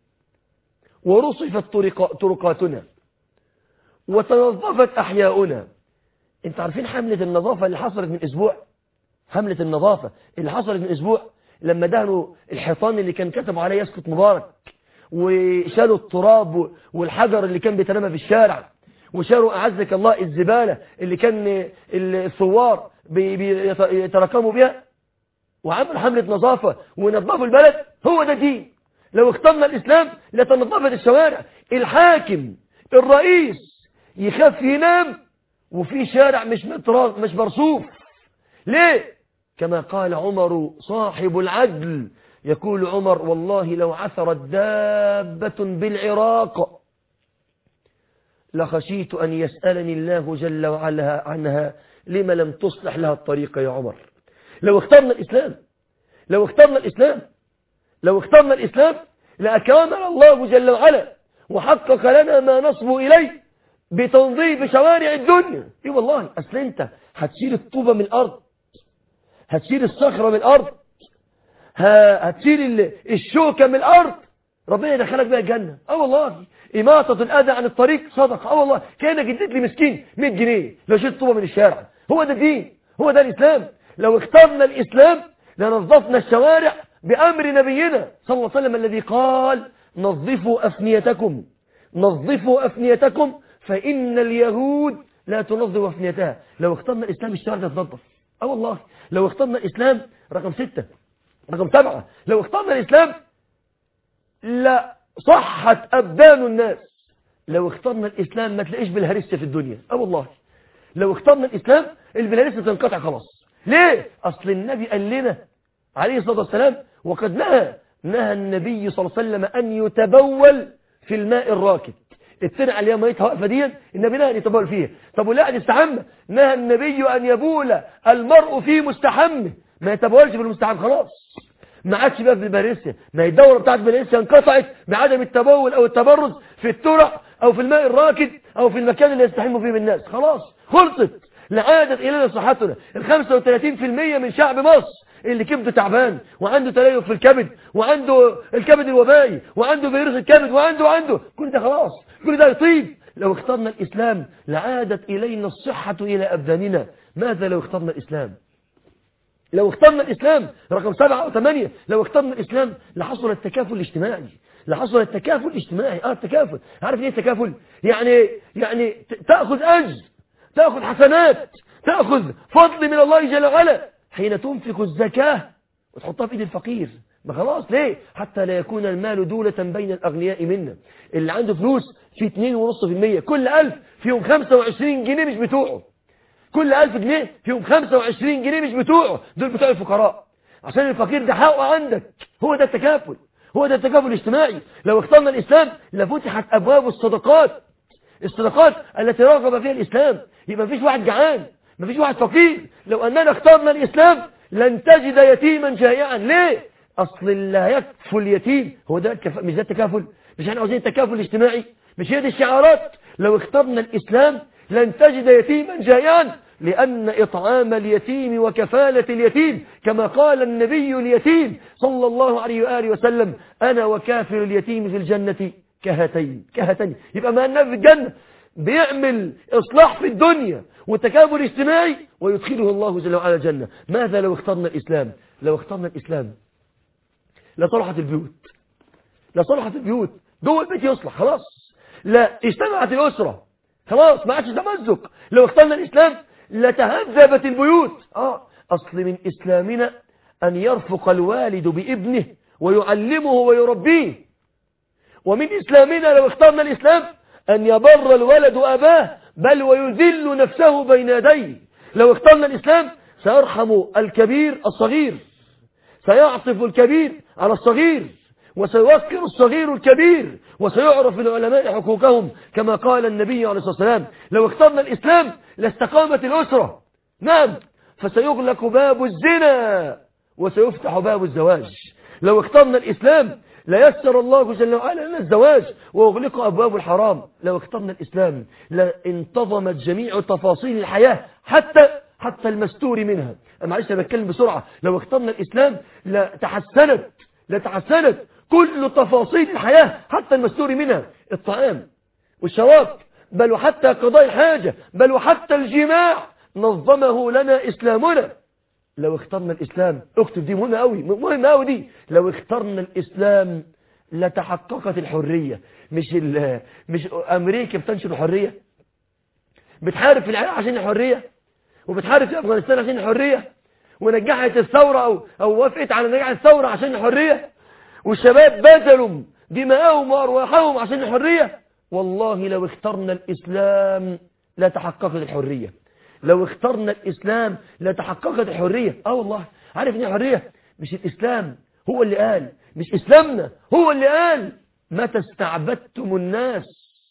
ورصفت طرق طرقاتنا وتنظفت أحياؤنا انت عارفين حملة النظافة اللي حصلت من أسبوع حملة النظافة اللي حصلت من أسبوع لما دهنوا الحيطان اللي كان كتبوا عليه يسقط مبارك وشالوا التراب والحجر اللي كان بيترمى في الشارع وشالوا أعزك الله الزبالة اللي كان الثوار بيتراكموا بها وعملوا حملة نظافة ونظفوا البلد هو ده دين لو اخترنا الإسلام لتنظفت الشوارع الحاكم الرئيس يخاف ينام وفي شارع مش متراغ مش مرصوف ليه كما قال عمر صاحب العدل يقول عمر والله لو عثرت دابة بالعراق لخشيت أن يسألني الله جل وعلا عنها لما لم تصلح لها الطريق يا عمر لو اخترنا الإسلام لو اخترنا الإسلام لو اخترنا الإسلام لأكرمنا الله جل وعلا وحقق لنا ما نصب إليه بتنظيف شوارع الدنيا ايه والله أصل أنت هتشيل الطوبة من الأرض هتشيل الصخرة من الأرض هتشيل الشوكة من الأرض ربنا يدخلك بها الجنة اه والله إماطة الأذى عن الطريق صدقة اه والله كأنك اديت لي مسكين 100 جنيه لو شلت طوبة من الشارع هو ده الدين هو ده الإسلام لو اخترنا الإسلام لنظفنا الشوارع بأمر نبينا صلى الله عليه وسلم الذي قال نظفوا أفنيتكم نظفوا أفنيتكم فإن اليهود لا تنظف أفنيتها لو اخترنا الإسلام الشوارع تتنظف اه والله لو اخترنا الإسلام رقم ستة رقم سبعة لو اخترنا الإسلام لا صحت أبدان الناس لو اخترنا الإسلام ما تلاقيش بالهرسة في الدنيا اه والله لو اخترنا الإسلام البلهرسة تنقطع خلاص ليه أصل النبي قال لنا عليه الصلاة والسلام وقد نهى نهى النبي صلى الله عليه وسلم أن يتبول في الماء الراكد الترعة اللي هي ميتها واقفة دي النبي نهى أن يتبول فيها طب ولا قاعد يستحمى نهى النبي أن يبول المرء في مستحمه ما يتبولش في المستحم خلاص ما عادش بقى في الباريسيا ما هي الدورة بتاعت الباريسيا انقطعت بعدم التبول أو التبرز في الترع أو في الماء الراكد أو في المكان اللي يستحموا فيه الناس خلاص خلصت لعادت إلينا صحتنا ال 35% من شعب مصر اللي كبده تعبان وعنده تليف في الكبد وعنده الكبد الوبائي وعنده فيروس الكبد وعنده وعنده كل ده خلاص كل ده يطيب لو اخترنا الإسلام لعادت إلينا الصحة إلى أبداننا ماذا لو اخترنا الإسلام لو اخترنا الإسلام رقم سبعة أو ثمانية لو اخترنا الإسلام لحصل التكافل الاجتماعي لحصل التكافل الاجتماعي اه التكافل عارف ايه التكافل يعني يعني ت- تأخذ أجر تأخذ حسنات تأخذ فضل من الله جل وعلا حين تنفق الزكاة وتحطها في ايد الفقير ما خلاص ليه حتى لا يكون المال دولة بين الأغنياء منا اللي عنده فلوس في 2.5% كل ألف فيهم 25 جنيه مش بتوعه كل ألف جنيه فيهم 25 جنيه مش بتوعه دول بتوع الفقراء عشان الفقير ده حقه عندك هو ده التكافل هو ده التكافل الاجتماعي لو اخترنا الإسلام لفتحت أبواب الصدقات الصدقات التي رغب فيها الإسلام يبقى مفيش واحد جعان مفيش واحد فقير لو أننا اخترنا الإسلام لن تجد يتيما جائعا ليه أصل لا يكفل اليتيم هو ده الكف... مش ده التكافل مش احنا عاوزين التكافل الاجتماعي مش هي دي الشعارات لو اخترنا الإسلام لن تجد يتيما جائعا لأن إطعام اليتيم وكفالة اليتيم كما قال النبي اليتيم صلى الله عليه وآله وسلم أنا وكافر اليتيم في الجنة كهاتين كهاتين يبقى ما أنه في الجنة بيعمل إصلاح في الدنيا وتكامل اجتماعي ويدخله الله جل وعلا الجنة ماذا لو اخترنا الإسلام لو اخترنا الإسلام لصلحت البيوت لصلحت البيوت جوه البيت يصلح خلاص لا اجتمعت الأسرة خلاص ما عادش تمزق لو اخترنا الإسلام لتهذبت البيوت اه أصل من إسلامنا أن يرفق الوالد بابنه ويعلمه ويربيه ومن إسلامنا لو اخترنا الإسلام أن يبر الولد أباه بل ويذل نفسه بين يديه لو اخترنا الإسلام سيرحم الكبير الصغير سيعطف الكبير على الصغير وسيوكر الصغير الكبير وسيعرف العلماء حقوقهم كما قال النبي عليه الصلاة والسلام لو اخترنا الإسلام لاستقامت الأسرة نعم فسيغلق باب الزنا وسيفتح باب الزواج لو اخترنا الإسلام ليسر الله جل وعلا لنا الزواج وأغلق أبواب الحرام لو اخترنا الإسلام لانتظمت جميع تفاصيل الحياة حتى حتى المستور منها معلش أنا بتكلم بسرعة لو اخترنا الإسلام لتحسنت لتحسنت كل تفاصيل الحياة حتى المستور منها الطعام والشراب بل وحتى قضاء الحاجة بل وحتى الجماع نظمه لنا إسلامنا لو اخترنا الإسلام اكتب دي مهمة قوي مهمة قوي دي لو اخترنا الإسلام لتحققت الحرية مش ال مش أمريكا بتنشر الحرية بتحارب في العراق عشان الحرية وبتحارب في أفغانستان عشان الحرية ونجحت الثورة أو, أو وافقت على نجاح الثورة عشان الحرية والشباب بذلوا دماءهم وأرواحهم عشان الحرية والله لو اخترنا الإسلام لتحققت الحرية لو اخترنا الإسلام لتحققت الحرية اه والله عارف ان الحرية مش الإسلام هو اللي قال مش إسلامنا هو اللي قال متى استعبدتم الناس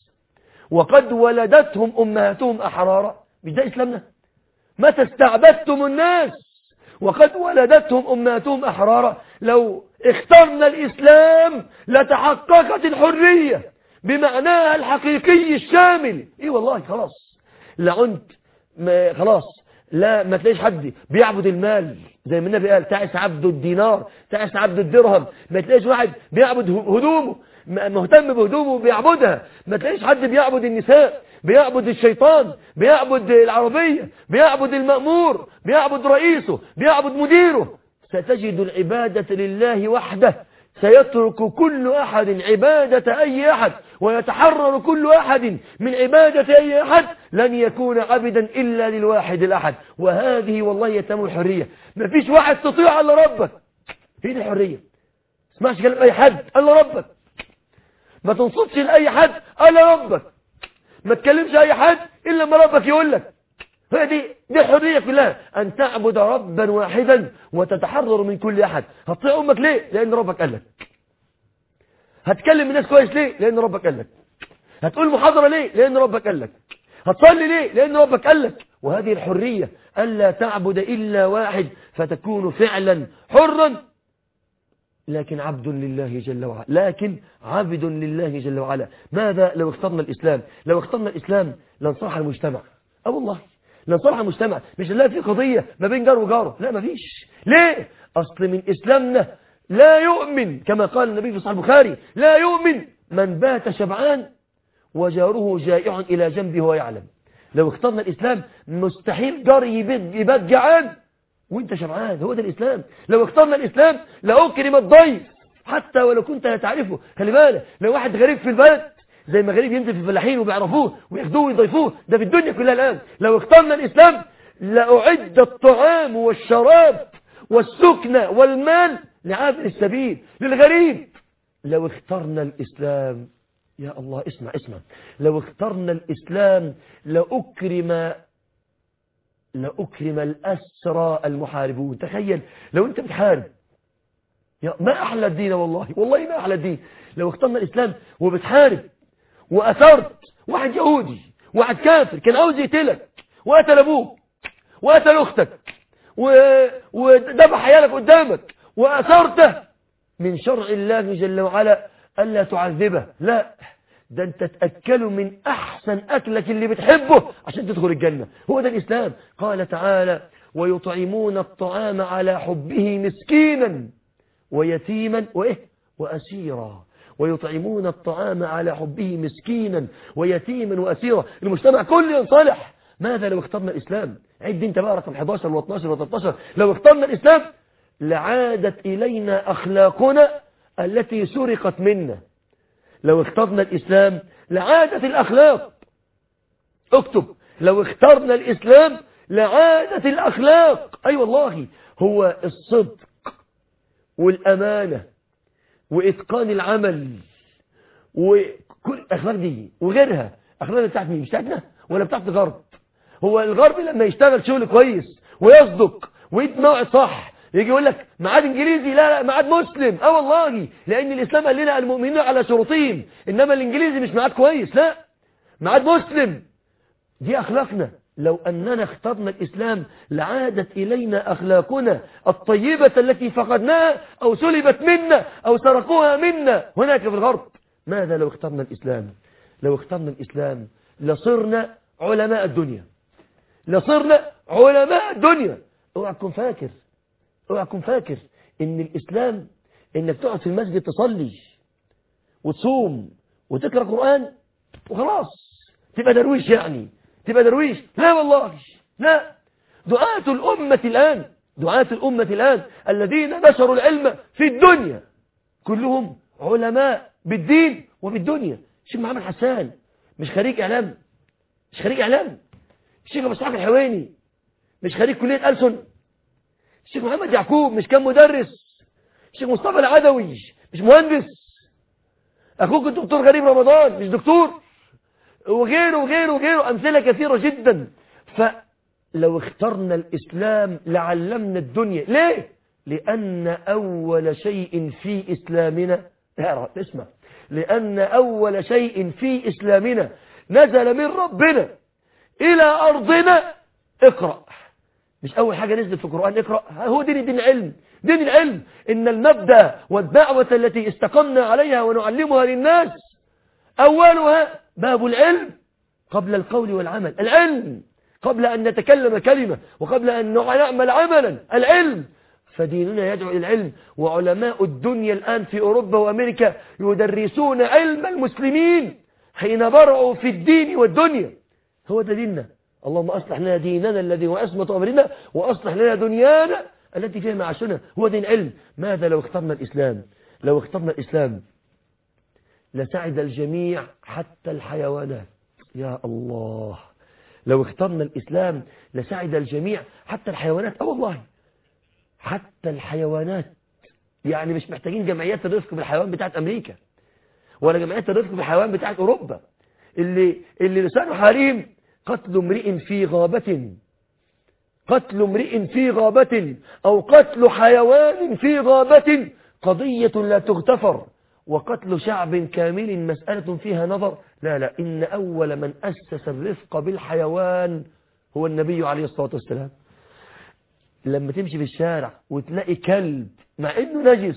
وقد ولدتهم أمهاتهم أحرارا مش ده إسلامنا متى استعبدتم الناس وقد ولدتهم أمهاتهم أحرارا لو اخترنا الإسلام لتحققت الحرية بمعناها الحقيقي الشامل ايه والله خلاص لعنت ما خلاص لا ما تلاقيش حد بيعبد المال زي ما النبي قال تعس عبد الدينار تعس عبد الدرهم ما تلاقيش واحد بيعبد هدومه مهتم بهدومه وبيعبدها ما تلاقيش حد بيعبد النساء بيعبد الشيطان بيعبد العربية بيعبد المأمور بيعبد رئيسه بيعبد مديره ستجد العبادة لله وحده سيترك كل أحد عبادة أي أحد ويتحرر كل أحد من عبادة أي أحد لن يكون عبدا إلا للواحد الأحد وهذه والله يتم الحرية ما فيش واحد تطيع إلا ربك هي دي الحرية اسمعش كلام أي حد إلا ربك ما تنصتش لأي حد إلا ربك ما تكلمش أي حد إلا ما ربك يقول لك هي دي دي الحرية كلها أن تعبد ربا واحدا وتتحرر من كل أحد هتطيع أمك ليه؟ لأن ربك قال لك هتكلم الناس كويس ليه؟ لأن ربك قال لك هتقول محاضرة ليه؟ لأن ربك قال لك هتصلي ليه؟ لأن ربك قال لك وهذه الحرية ألا تعبد إلا واحد فتكون فعلا حرا لكن عبد لله جل وعلا لكن عبد لله جل وعلا ماذا لو اخترنا الإسلام لو اخترنا الإسلام لانصلح المجتمع أه والله لنصلح المجتمع مش نلاقي في قضية ما بين جار وجاره لا ما فيش ليه أصل من إسلامنا لا يؤمن كما قال النبي في صحيح البخاري لا يؤمن من بات شبعان وجاره جائع إلى جنبه ويعلم لو اخترنا الإسلام مستحيل جار يبات يبات جعان وانت شبعان هو ده الإسلام لو اخترنا الإسلام لأكرم الضيف حتى ولو كنت لا تعرفه خلي بالك لو واحد غريب في البلد زي ما غريب ينزل في الفلاحين وبيعرفوه وياخدوه ويضيفوه ده في الدنيا كلها الآن لو اخترنا الإسلام لأعد الطعام والشراب والسكنة والمال لعابر السبيل للغريب لو اخترنا الإسلام يا الله اسمع اسمع لو اخترنا الإسلام لأكرم لأكرم الأسرى المحاربون تخيل لو أنت بتحارب يا ما أحلى الدين والله والله ما أحلى الدين لو اخترنا الإسلام وبتحارب وأثرت واحد يهودي واحد كافر كان عاوز يقتلك وقتل أبوك وقتل أختك و... وذبح عيالك قدامك وأثرته من شرع الله جل وعلا ألا تعذبه لا ده انت تأكله من أحسن أكلك اللي بتحبه عشان تدخل الجنة هو ده الإسلام قال تعالى ويطعمون الطعام على حبه مسكينا ويتيما وإيه وأسيرا ويطعمون الطعام على حبه مسكينا ويتيما وأسيرا المجتمع كله ينصلح ماذا لو اخترنا الإسلام عد انت بقى رقم 11 و12 و13 لو اخترنا الإسلام لعادت إلينا أخلاقنا التي سرقت منا لو اخترنا الإسلام لعادت الأخلاق اكتب لو اخترنا الإسلام لعادة الأخلاق أي أيوة والله هو الصدق والأمانة وإتقان العمل وكل الأخلاق دي وغيرها أخلاق بتاعت مين مش بتاعتنا ولا بتاعت الغرب هو الغرب لما يشتغل شغل كويس ويصدق ويدي موعد صح يجي يقول لك معاد انجليزي لا لا معاد مسلم اه والله لان الاسلام قال لنا المؤمنين على شروطهم انما الانجليزي مش معاد كويس لا معاد مسلم دي اخلاقنا لو اننا اخترنا الاسلام لعادت الينا اخلاقنا الطيبة التي فقدناها او سلبت منا او سرقوها منا هناك في الغرب ماذا لو اخترنا الاسلام لو اخترنا الاسلام لصرنا علماء الدنيا لصرنا علماء الدنيا اوعى تكون فاكر اوعى تكون فاكر ان الاسلام انك تقعد في المسجد تصلي وتصوم وتقرا قران وخلاص تبقى درويش يعني تبقى درويش لا والله لا دعاة الأمة الآن دعاة الأمة الآن الذين نشروا العلم في الدنيا كلهم علماء بالدين وبالدنيا الشيخ محمد حسان مش خريج إعلام مش خريج إعلام الشيخ أبو إسحاق الحويني مش خريج كلية ألسن الشيخ محمد يعقوب مش كان مدرس الشيخ مصطفى العدوي مش مهندس أخوك الدكتور غريب رمضان مش دكتور وغيره وغيره وغيره أمثلة كثيرة جدا فلو اخترنا الإسلام لعلمنا الدنيا ليه؟ لأن أول شيء في إسلامنا اعرف اسمع لأن أول شيء في إسلامنا نزل من ربنا إلى أرضنا اقرأ مش أول حاجة نزلت في القرآن اقرأ هو دين دين العلم دين العلم إن المبدأ والدعوة التي استقمنا عليها ونعلمها للناس أولها باب العلم قبل القول والعمل العلم قبل أن نتكلم كلمة وقبل أن نعمل عملا العلم فديننا يدعو إلى العلم وعلماء الدنيا الآن في أوروبا وأمريكا يدرسون علم المسلمين حين برعوا في الدين والدنيا هو ده ديننا اللهم أصلح لنا ديننا الذي هو أسمة أمرنا وأصلح لنا دنيانا التي فيها معاشنا هو دين علم ماذا لو اخترنا الإسلام لو اخترنا الإسلام لسعد الجميع حتى الحيوانات يا الله لو اخترنا الإسلام لسعد الجميع حتى الحيوانات اه والله حتى الحيوانات يعني مش محتاجين جمعيات الرفق بالحيوان بتاعت أمريكا ولا جمعيات الرفق بالحيوان بتاعت أوروبا اللي, اللي لسانه حريم قتل امرئ في غابة قتل امرئ في غابة أو قتل حيوان في غابة قضية لا تغتفر وقتل شعب كامل مسألة فيها نظر لا لا إن أول من أسس الرفق بالحيوان هو النبي عليه الصلاة والسلام لما تمشي في الشارع وتلاقي كلب مع إنه نجس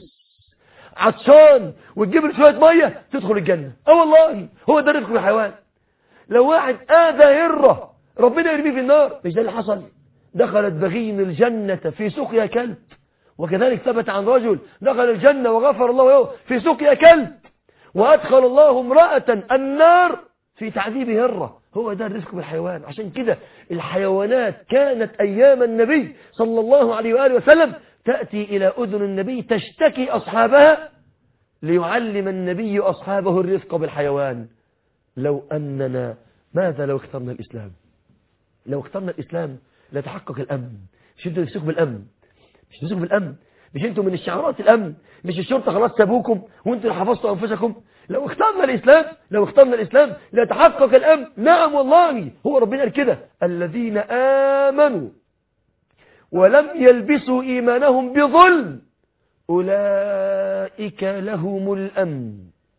عطشان وتجيب له شوية مية تدخل الجنة اه والله هو ده رفق بالحيوان لو واحد آذى هرة ربنا يرميه في النار مش ده اللي حصل دخلت بغي الجنة في سقيا كلب وكذلك ثبت عن رجل دخل الجنة وغفر الله له في سقيا كلب وأدخل الله امرأة النار في تعذيب هرة هو ده الرزق بالحيوان عشان كده الحيوانات كانت أيام النبي صلى الله عليه وآله وسلم تأتي إلى أذن النبي تشتكي أصحابها ليعلم النبي أصحابه الرفق بالحيوان لو أننا ماذا لو اخترنا الإسلام لو اخترنا الإسلام لتحقق الأمن مش انتوا نفسكم بالأمن مش نفسكم بالأمن مش انتوا من الشعارات الأمن مش الشرطة خلاص سابوكم وانتوا اللي حفظتوا أنفسكم لو اخترنا الإسلام لو اخترنا الإسلام لتحقق الأمن نعم والله هو ربنا قال كده الذين آمنوا ولم يلبسوا إيمانهم بظلم أولئك لهم الأمن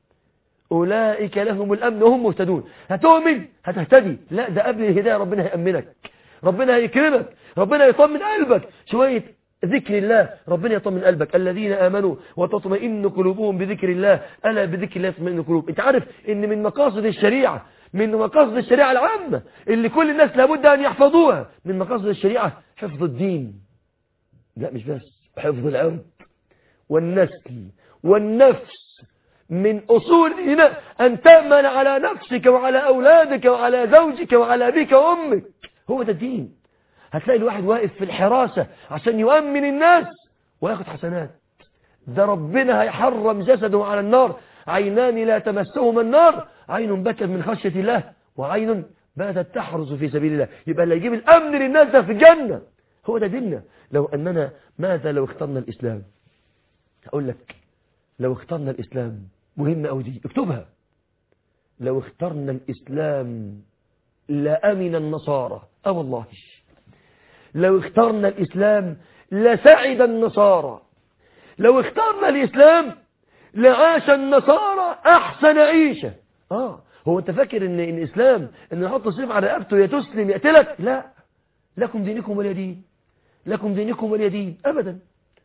أولئك لهم الأمن وهم مهتدون هتؤمن هتهتدي لا ده قبل الهداية ربنا هيأمنك ربنا هيكرمك ربنا يطمن قلبك شوية ذكر الله ربنا يطمن قلبك الذين آمنوا وتطمئن قلوبهم بذكر الله ألا بذكر الله تطمئن القلوب انت عارف ان من مقاصد الشريعة من مقاصد الشريعة العامة اللي كل الناس لابد أن يحفظوها من مقاصد الشريعة حفظ الدين لا مش بس حفظ العرض والنسل والنفس من أصول هنا أن تأمن على نفسك وعلى أولادك وعلى زوجك وعلى أبيك وأمك هو ده الدين هتلاقي الواحد واقف في الحراسة عشان يؤمن الناس وياخد حسنات ده ربنا هيحرم جسده على النار عينان لا تمسهما النار عين بكت من خشية الله وعين باتت تحرس في سبيل الله يبقى اللي يجيب الأمن للناس ده في الجنة هو ده ديننا لو أننا ماذا لو اخترنا الإسلام هقول لك لو اخترنا الإسلام مهمة أو دي اكتبها لو اخترنا الإسلام لأمن النصارى أه والله لو اخترنا الإسلام لسعد النصارى لو اخترنا الإسلام لعاش النصارى أحسن عيشة آه هو أنت فاكر إن إن الإسلام إن نحط سيف على رقبته يا تسلم يقتلك لا لكم دينكم ولي دين لكم دينكم ولي دين أبدا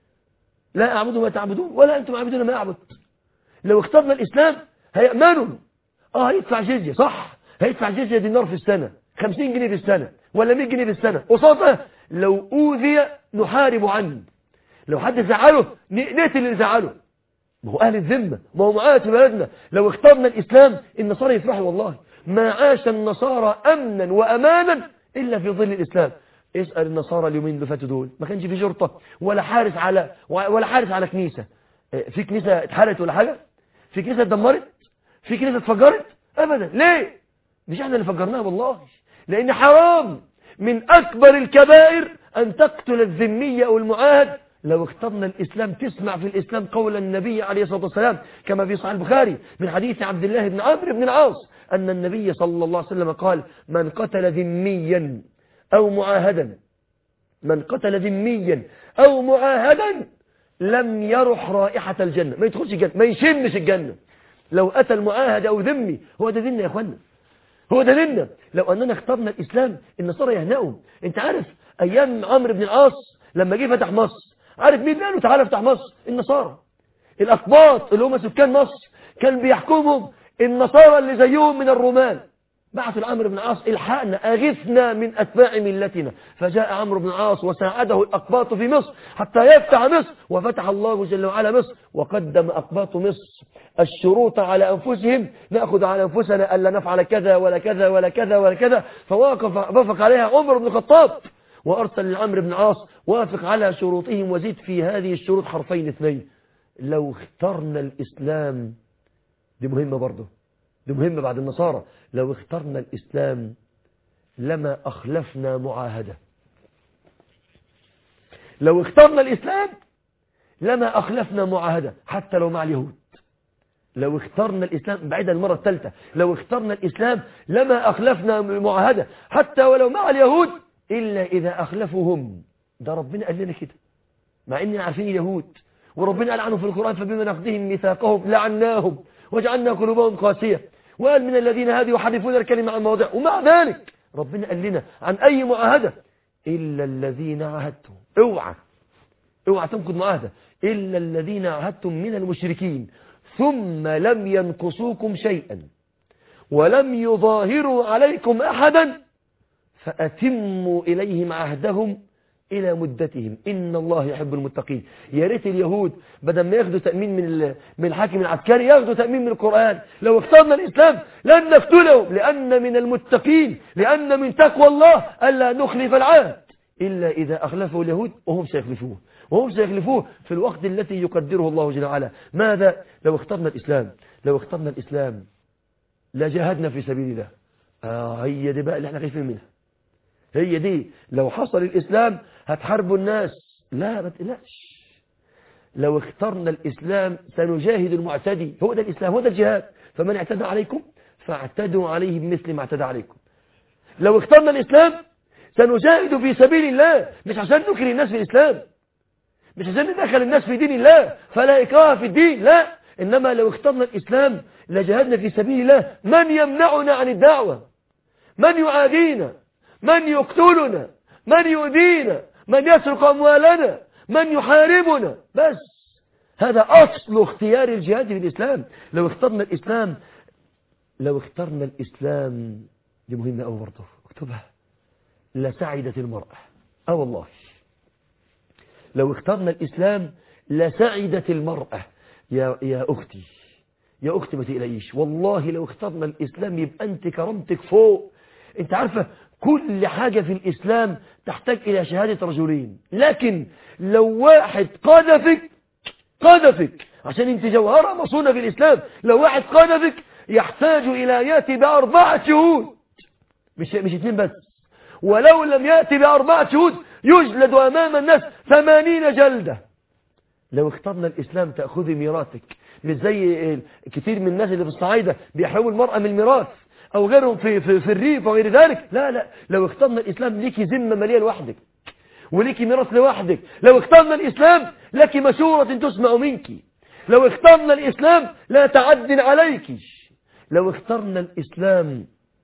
لا أعبد ما تعبدون ولا أنتم عابدون ما أعبد لو اخترنا الإسلام هيأمنوا آه هيدفع جزية صح هيدفع جزية دينار في السنة 50 جنيه في السنة ولا 100 جنيه في السنة قصادها لو أوذي نحارب عنه لو حد زعله نقتل اللي زعله ما هو أهل الذمة ما هو معايا في بلدنا لو اخترنا الإسلام النصارى يفرحوا والله ما عاش النصارى أمنا وأمانا إلا في ظل الإسلام اسأل النصارى اليومين اللي فاتوا دول ما كانش في شرطة ولا حارس على ولا حارس على كنيسة في كنيسة اتحرقت ولا حاجة في كنيسة اتدمرت في كنيسة اتفجرت أبدا ليه مش احنا اللي فجرناها والله لأن حرام من أكبر الكبائر أن تقتل الذمية أو المعاهد لو اخترنا الإسلام تسمع في الإسلام قول النبي عليه الصلاة والسلام كما في صحيح البخاري من حديث عبد الله بن عمرو بن العاص أن النبي صلى الله عليه وسلم قال من قتل ذميا أو معاهدا من قتل ذميا أو معاهدا لم يرح رائحة الجنة ما يدخلش الجنة ما يشمش الجنة لو أتى المعاهد أو ذمي هو ده ديننا يا أخوانا هو ده ديننا لو أننا اخترنا الإسلام النصارى يهنئوا أنت عارف أيام عمرو بن العاص لما جه فتح مصر عارف مين قالوا تعالى افتح مصر النصارى الأقباط اللي هم سكان مصر كان بيحكمهم النصارى اللي زيهم من الرومان بعثوا لعمرو بن العاص الحقنا أغثنا من أتباع ملتنا فجاء عمرو بن العاص وساعده الأقباط في مصر حتى يفتح مصر وفتح الله جل وعلا مصر وقدم أقباط مصر الشروط على أنفسهم نأخذ على أنفسنا ألا نفعل كذا ولا كذا ولا كذا ولا كذا فوافق وافق عليها عمر بن الخطاب وأرسل لعمرو بن العاص وافق على شروطهم وزيد في هذه الشروط حرفين اثنين لو اخترنا الإسلام دي مهمة برضه دي مهمة بعد النصارى لو اخترنا الإسلام لما أخلفنا معاهدة لو اخترنا الإسلام لما أخلفنا معاهدة حتى لو مع اليهود لو اخترنا الإسلام بعيدا المرة الثالثة لو اخترنا الإسلام لما أخلفنا معاهدة حتى ولو مع اليهود إلا إذا أخلفهم ده ربنا قال لنا كده مع إننا عارفين اليهود وربنا قال عنهم في القرآن فبما نقضهم ميثاقهم لعناهم وجعلنا قلوبهم قاسية وقال من الذين هادوا يحرفون الكلمة عن مواضع ومع ذلك ربنا قال لنا عن أي معاهدة إلا الذين عاهدتم اوعى اوعى تنقض معاهدة إلا الذين عاهدتم من المشركين ثم لم ينقصوكم شيئا ولم يظاهروا عليكم أحدا فأتموا إليهم عهدهم إلى مدتهم إن الله يحب المتقين يا ريت اليهود بدل ما ياخدوا تأمين من ال- من الحاكم العسكري ياخدوا تأمين من القرآن لو اخترنا الإسلام لن نقتلهم لأن من المتقين لأن من تقوى الله ألا نخلف العهد إلا إذا أخلفه اليهود وهم سيخلفوه وهم سيخلفوه في الوقت التي يقدره الله جل وعلا ماذا لو اخترنا الإسلام لو اخترنا الإسلام لجاهدنا في سبيل الله آه هي دي بقى اللي احنا خايفين منها هي دي لو حصل الإسلام هتحاربوا الناس لا ما تقلقش لو اخترنا الإسلام سنجاهد المعتدي هو ده الإسلام هو ده الجهاد فمن اعتدى عليكم فاعتدوا عليه بمثل ما اعتدى عليكم لو اخترنا الإسلام سنجاهد في سبيل الله مش عشان نكره الناس في الإسلام مش عشان ندخل الناس في دين الله فلا إكراه في الدين لا إنما لو اخترنا الإسلام لجهدنا في سبيل الله من يمنعنا عن الدعوة من يعادينا من يقتلنا من يؤذينا من يسرق أموالنا من يحاربنا بس هذا أصل اختيار الجهاد في الإسلام لو اخترنا الإسلام لو اخترنا الإسلام دي مهمة أوي برضه اكتبها لسعدت المرأة اه والله لو اخترنا الإسلام لسعدت المرأة يا, يا أختي يا أختي ما تقلقيش والله لو اخترنا الإسلام يبقى أنت كرامتك فوق أنت عارفة كل حاجة في الإسلام تحتاج إلى شهادة رجلين لكن لو واحد قذفك قذفك عشان انت جوهرة مصونة في الإسلام لو واحد قذفك يحتاج إلى يأتي بأربعة شهود مش مش اثنين بس ولو لم يأتي بأربعة شهود يجلد أمام الناس ثمانين جلدة لو اخترنا الإسلام تأخذي ميراثك مش زي كتير من الناس اللي في الصعايدة بيحرموا المرأة من الميراث أو غيرهم في, في, في الريف وغير ذلك لا لا لو اخترنا الإسلام ليكي ذمة مالية لوحدك وليكي ميراث لوحدك لو اخترنا الإسلام لك مشورة تسمع منك لو اخترنا الإسلام لا تعد عليك لو اخترنا الإسلام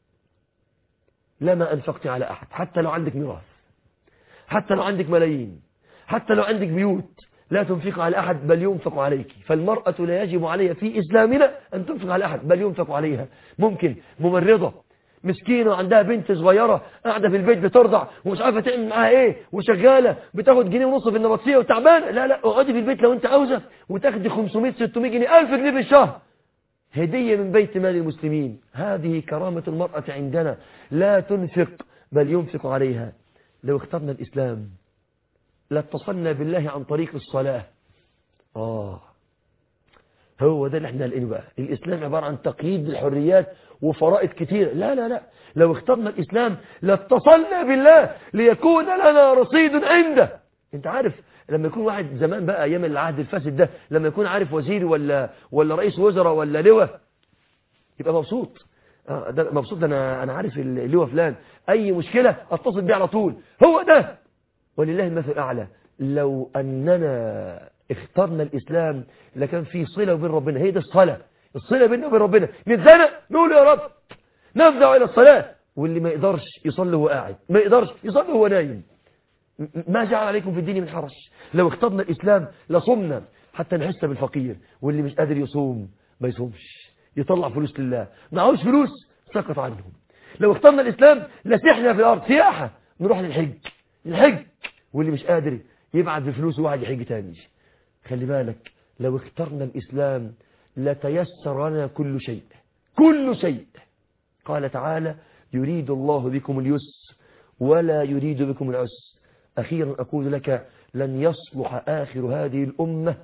لما أنفقت على أحد حتى لو عندك ميراث حتى لو عندك ملايين حتى لو عندك بيوت لا تنفق على أحد بل ينفق عليك فالمرأة لا يجب عليها في إسلامنا أن تنفق على أحد بل ينفق عليها ممكن ممرضة مسكينة عندها بنت صغيرة قاعدة في البيت بترضع ومش عارفة تعمل معاها ايه وشغالة بتاخد جنيه ونص في النبطسية وتعبانة لا لا اقعدي في البيت لو انت عاوزة وتاخدي 500 600 جنيه 1000 جنيه في الشهر هدية من بيت مال المسلمين هذه كرامة المرأة عندنا لا تنفق بل ينفق عليها لو اخترنا الإسلام لاتصلنا بالله عن طريق الصلاة آه هو ده اللي احنا لقينه بقى الإسلام عبارة عن تقييد للحريات وفرائض كتير لا لا لا لو اخترنا الإسلام لاتصلنا بالله ليكون لنا رصيد عنده انت عارف لما يكون واحد زمان بقى ايام العهد الفاسد ده لما يكون عارف وزير ولا ولا رئيس وزراء ولا لواء يبقى مبسوط آه ده مبسوط ده انا انا عارف اللواء فلان اي مشكله اتصل بيه على طول هو ده ولله المثل الاعلى لو اننا اخترنا الاسلام لكان في صله بين ربنا هي دي الصلاه الصله بيننا وبين ربنا نتزنق نقول يا رب نفزع الى الصلاه واللي ما يقدرش يصلي وهو قاعد ما يقدرش يصلي وهو نايم ما جعل عليكم في الدين من حرج لو اخترنا الإسلام لصمنا حتى نحس بالفقير واللي مش قادر يصوم ما يصومش يطلع فلوس لله معهوش فلوس سقط عنهم لو اخترنا الإسلام لسحنا في الأرض سياحة نروح للحج الحج واللي مش قادر يبعت بفلوس واحد يحج تاني خلي بالك لو اخترنا الإسلام لتيسر لنا كل شيء كل شيء قال تعالى يريد الله بكم اليسر ولا يريد بكم العسر أخيرا أقول لك لن يصلح آخر هذه الأمة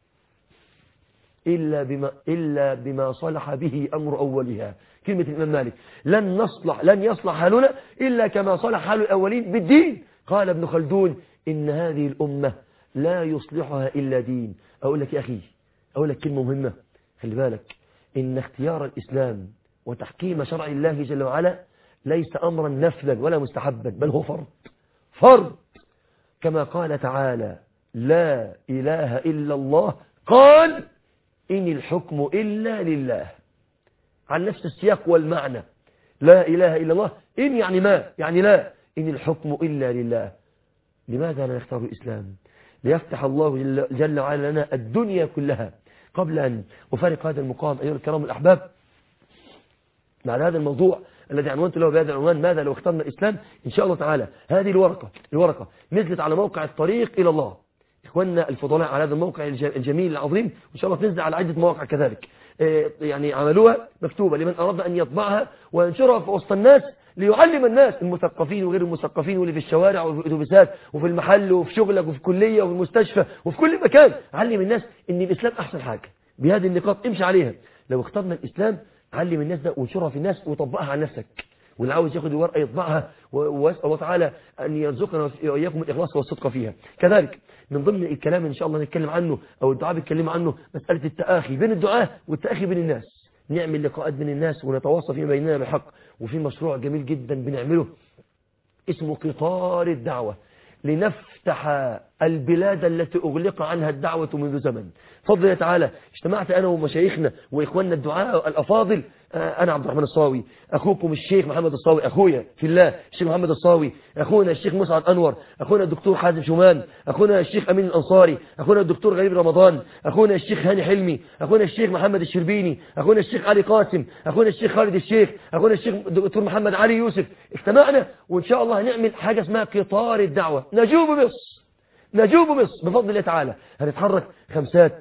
إلا بما, إلا بما صلح به أمر أولها كلمة الإمام مالك لن نصلح لن يصلح حالنا إلا كما صلح حال الأولين بالدين قال ابن خلدون إن هذه الأمة لا يصلحها إلا دين أقول لك يا أخي أقول لك كلمة مهمة خلي بالك إن اختيار الإسلام وتحكيم شرع الله جل وعلا ليس أمرا نفلا ولا مستحبا بل هو فرض فرض كما قال تعالى لا إله إلا الله قال إن الحكم إلا لله عن نفس السياق والمعنى لا إله إلا الله إن يعني ما يعني لا إن الحكم إلا لله لماذا لا نختار الإسلام ليفتح الله جل, جل وعلا لنا الدنيا كلها قبل أن أفارق هذا المقام أيها الكرام الأحباب مع هذا الموضوع الذي عنونت له بهذا العنوان ماذا لو اخترنا الإسلام إن شاء الله تعالى هذه الورقة الورقة نزلت على موقع الطريق إلى الله إخواننا الفضلاء على هذا الموقع الج- الجميل العظيم وإن شاء الله تنزل على عدة مواقع كذلك آه، يعني عملوها مكتوبة لمن أراد أن يطبعها وينشرها في وسط الناس ليعلم الناس المثقفين وغير المثقفين واللي في الشوارع وفي الاتوبيسات وفي المحل وفي شغلك وفي الكلية وفي المستشفى وفي كل مكان علم الناس ان الإسلام أحسن حاجة بهذه النقاط امشي عليها لو اخترنا الإسلام علم الناس ده وانشرها في الناس وطبقها على نفسك واللي عاوز ياخد الورقه يطبعها و- واسال الله تعالى ان يرزقنا واياكم الاخلاص والصدق فيها كذلك من ضمن الكلام ان شاء الله نتكلم عنه او الدعاء بيتكلم عنه مساله التاخي بين الدعاء والتاخي بين الناس نعمل لقاءات بين الناس ونتواصى فيما بيننا بالحق وفي مشروع جميل جدا بنعمله اسمه قطار الدعوة لنفتح البلاد التي أغلق عنها الدعوة منذ زمن فضل الله تعالى اجتمعت أنا ومشايخنا وإخواننا الدعاء الأفاضل آه، أنا عبد الرحمن الصاوي أخوكم الشيخ محمد الصاوي أخويا في الله الشيخ محمد الصاوي أخونا الشيخ مسعد أنور أخونا الدكتور حازم شومان أخونا الشيخ أمين الأنصاري أخونا الدكتور غريب رمضان أخونا الشيخ هاني حلمي أخونا الشيخ محمد الشربيني أخونا الشيخ علي قاسم أخونا الشيخ خالد الشيخ أخونا الشيخ دكتور محمد علي يوسف اجتمعنا وإن شاء الله هنعمل حاجة اسمها قطار الدعوة نجوب مصر نجوب مصر بفضل الله تعالى هنتحرك خمسات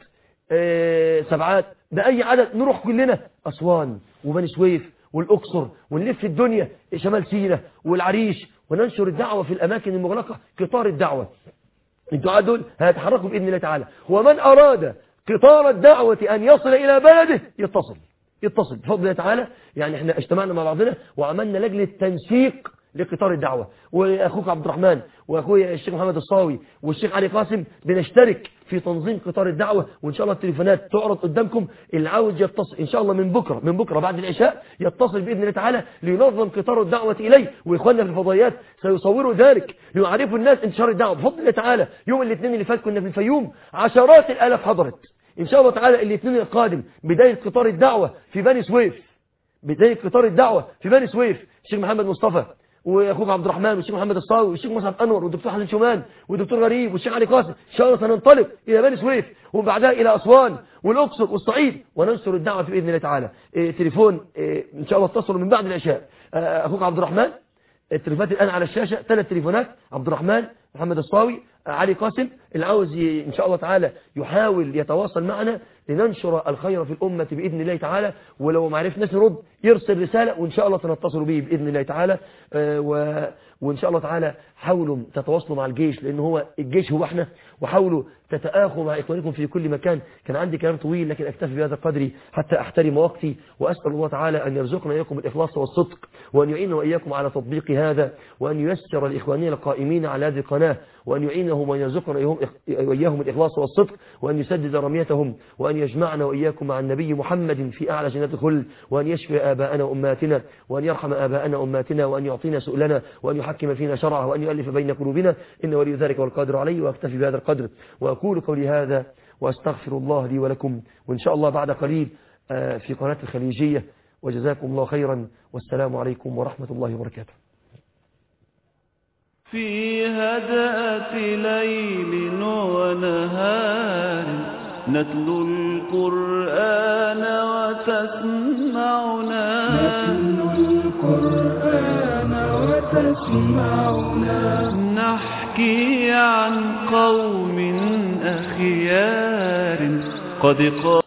آه، سبعات بأي عدد نروح كلنا أسوان وبني سويف والأقصر ونلف الدنيا شمال سيناء والعريش وننشر الدعوة في الأماكن المغلقة قطار الدعوة الدعاء دول هيتحركوا بإذن الله تعالى ومن أراد قطار الدعوة أن يصل إلى بلده يتصل يتصل بفضل الله تعالى يعني احنا اجتمعنا مع بعضنا وعملنا لجنة تنسيق لقطار الدعوة واخوك عبد الرحمن واخويا الشيخ محمد الصاوي والشيخ علي قاسم بنشترك في تنظيم قطار الدعوة وان شاء الله التليفونات تعرض قدامكم اللي عاوز يتصل ان شاء الله من بكرة من بكرة بعد العشاء يتصل باذن الله تعالى لينظم قطار الدعوة اليه واخواننا في الفضائيات سيصوروا ذلك ليعرفوا الناس انتشار الدعوة بفضل الله تعالى يوم الاثنين اللي فات كنا في الفيوم عشرات الالاف حضرت ان شاء الله تعالى الاثنين القادم بداية قطار الدعوة في بني سويف بداية قطار الدعوة في بني سويف الشيخ محمد مصطفى واخوك عبد الرحمن والشيخ محمد الصاوي والشيخ مصعب انور والدكتور حسن شومان والدكتور غريب والشيخ علي قاسم ان شاء الله سننطلق الى بني سويف وبعدها الى اسوان والاقصر والصعيد وننشر الدعوه في باذن الله تعالى إيه تليفون إيه ان شاء الله اتصلوا من بعد العشاء آه، اخوك عبد الرحمن التليفونات الان على الشاشه ثلاث تليفونات عبد الرحمن محمد الصاوي علي قاسم اللي عاوز ي- ان شاء الله تعالى يحاول يتواصل معنا لننشر الخير في الأمة بإذن الله تعالى ولو ما عرفناش نرد يرسل رسالة وإن شاء الله سنتصل به بإذن الله تعالى آه، و... وإن شاء الله تعالى حاولوا تتواصلوا مع الجيش لأن هو الجيش هو احنا وحاولوا تتآخوا مع إخوانكم في كل مكان كان عندي كلام طويل لكن أكتفي بهذا القدر حتى أحترم وقتي وأسأل الله تعالى أن يرزقنا إياكم الإخلاص والصدق وأن يعيننا وإياكم على تطبيق هذا وأن ييسر لإخواننا القائمين على هذه القناة وأن يعينهم وأن يرزقنا إياهم- وإياهم الإخلاص والصدق وأن يسدد رميتهم وأن يجمعنا وإياكم مع النبي محمد في أعلى جنات الخلد وأن يشفي آباءنا وأماتنا وأن يرحم آباءنا وأماتنا وأن يعطينا سؤلنا وأن يحكم فينا شرعه وأن يؤلف بين قلوبنا إن ولي ذلك والقادر عليه وأكتفي بهذا القدر وأقول قولي هذا وأستغفر الله لي ولكم وإن شاء الله بعد قليل آه، في قناة الخليجية وجزاكم الله خيرا والسلام عليكم ورحمة الله وبركاته في هدأة ليل ونهار نتلو القرآن وتسمعنا نتلو القرآن وتسمعنا نحكي عن قوم أخيار قد قال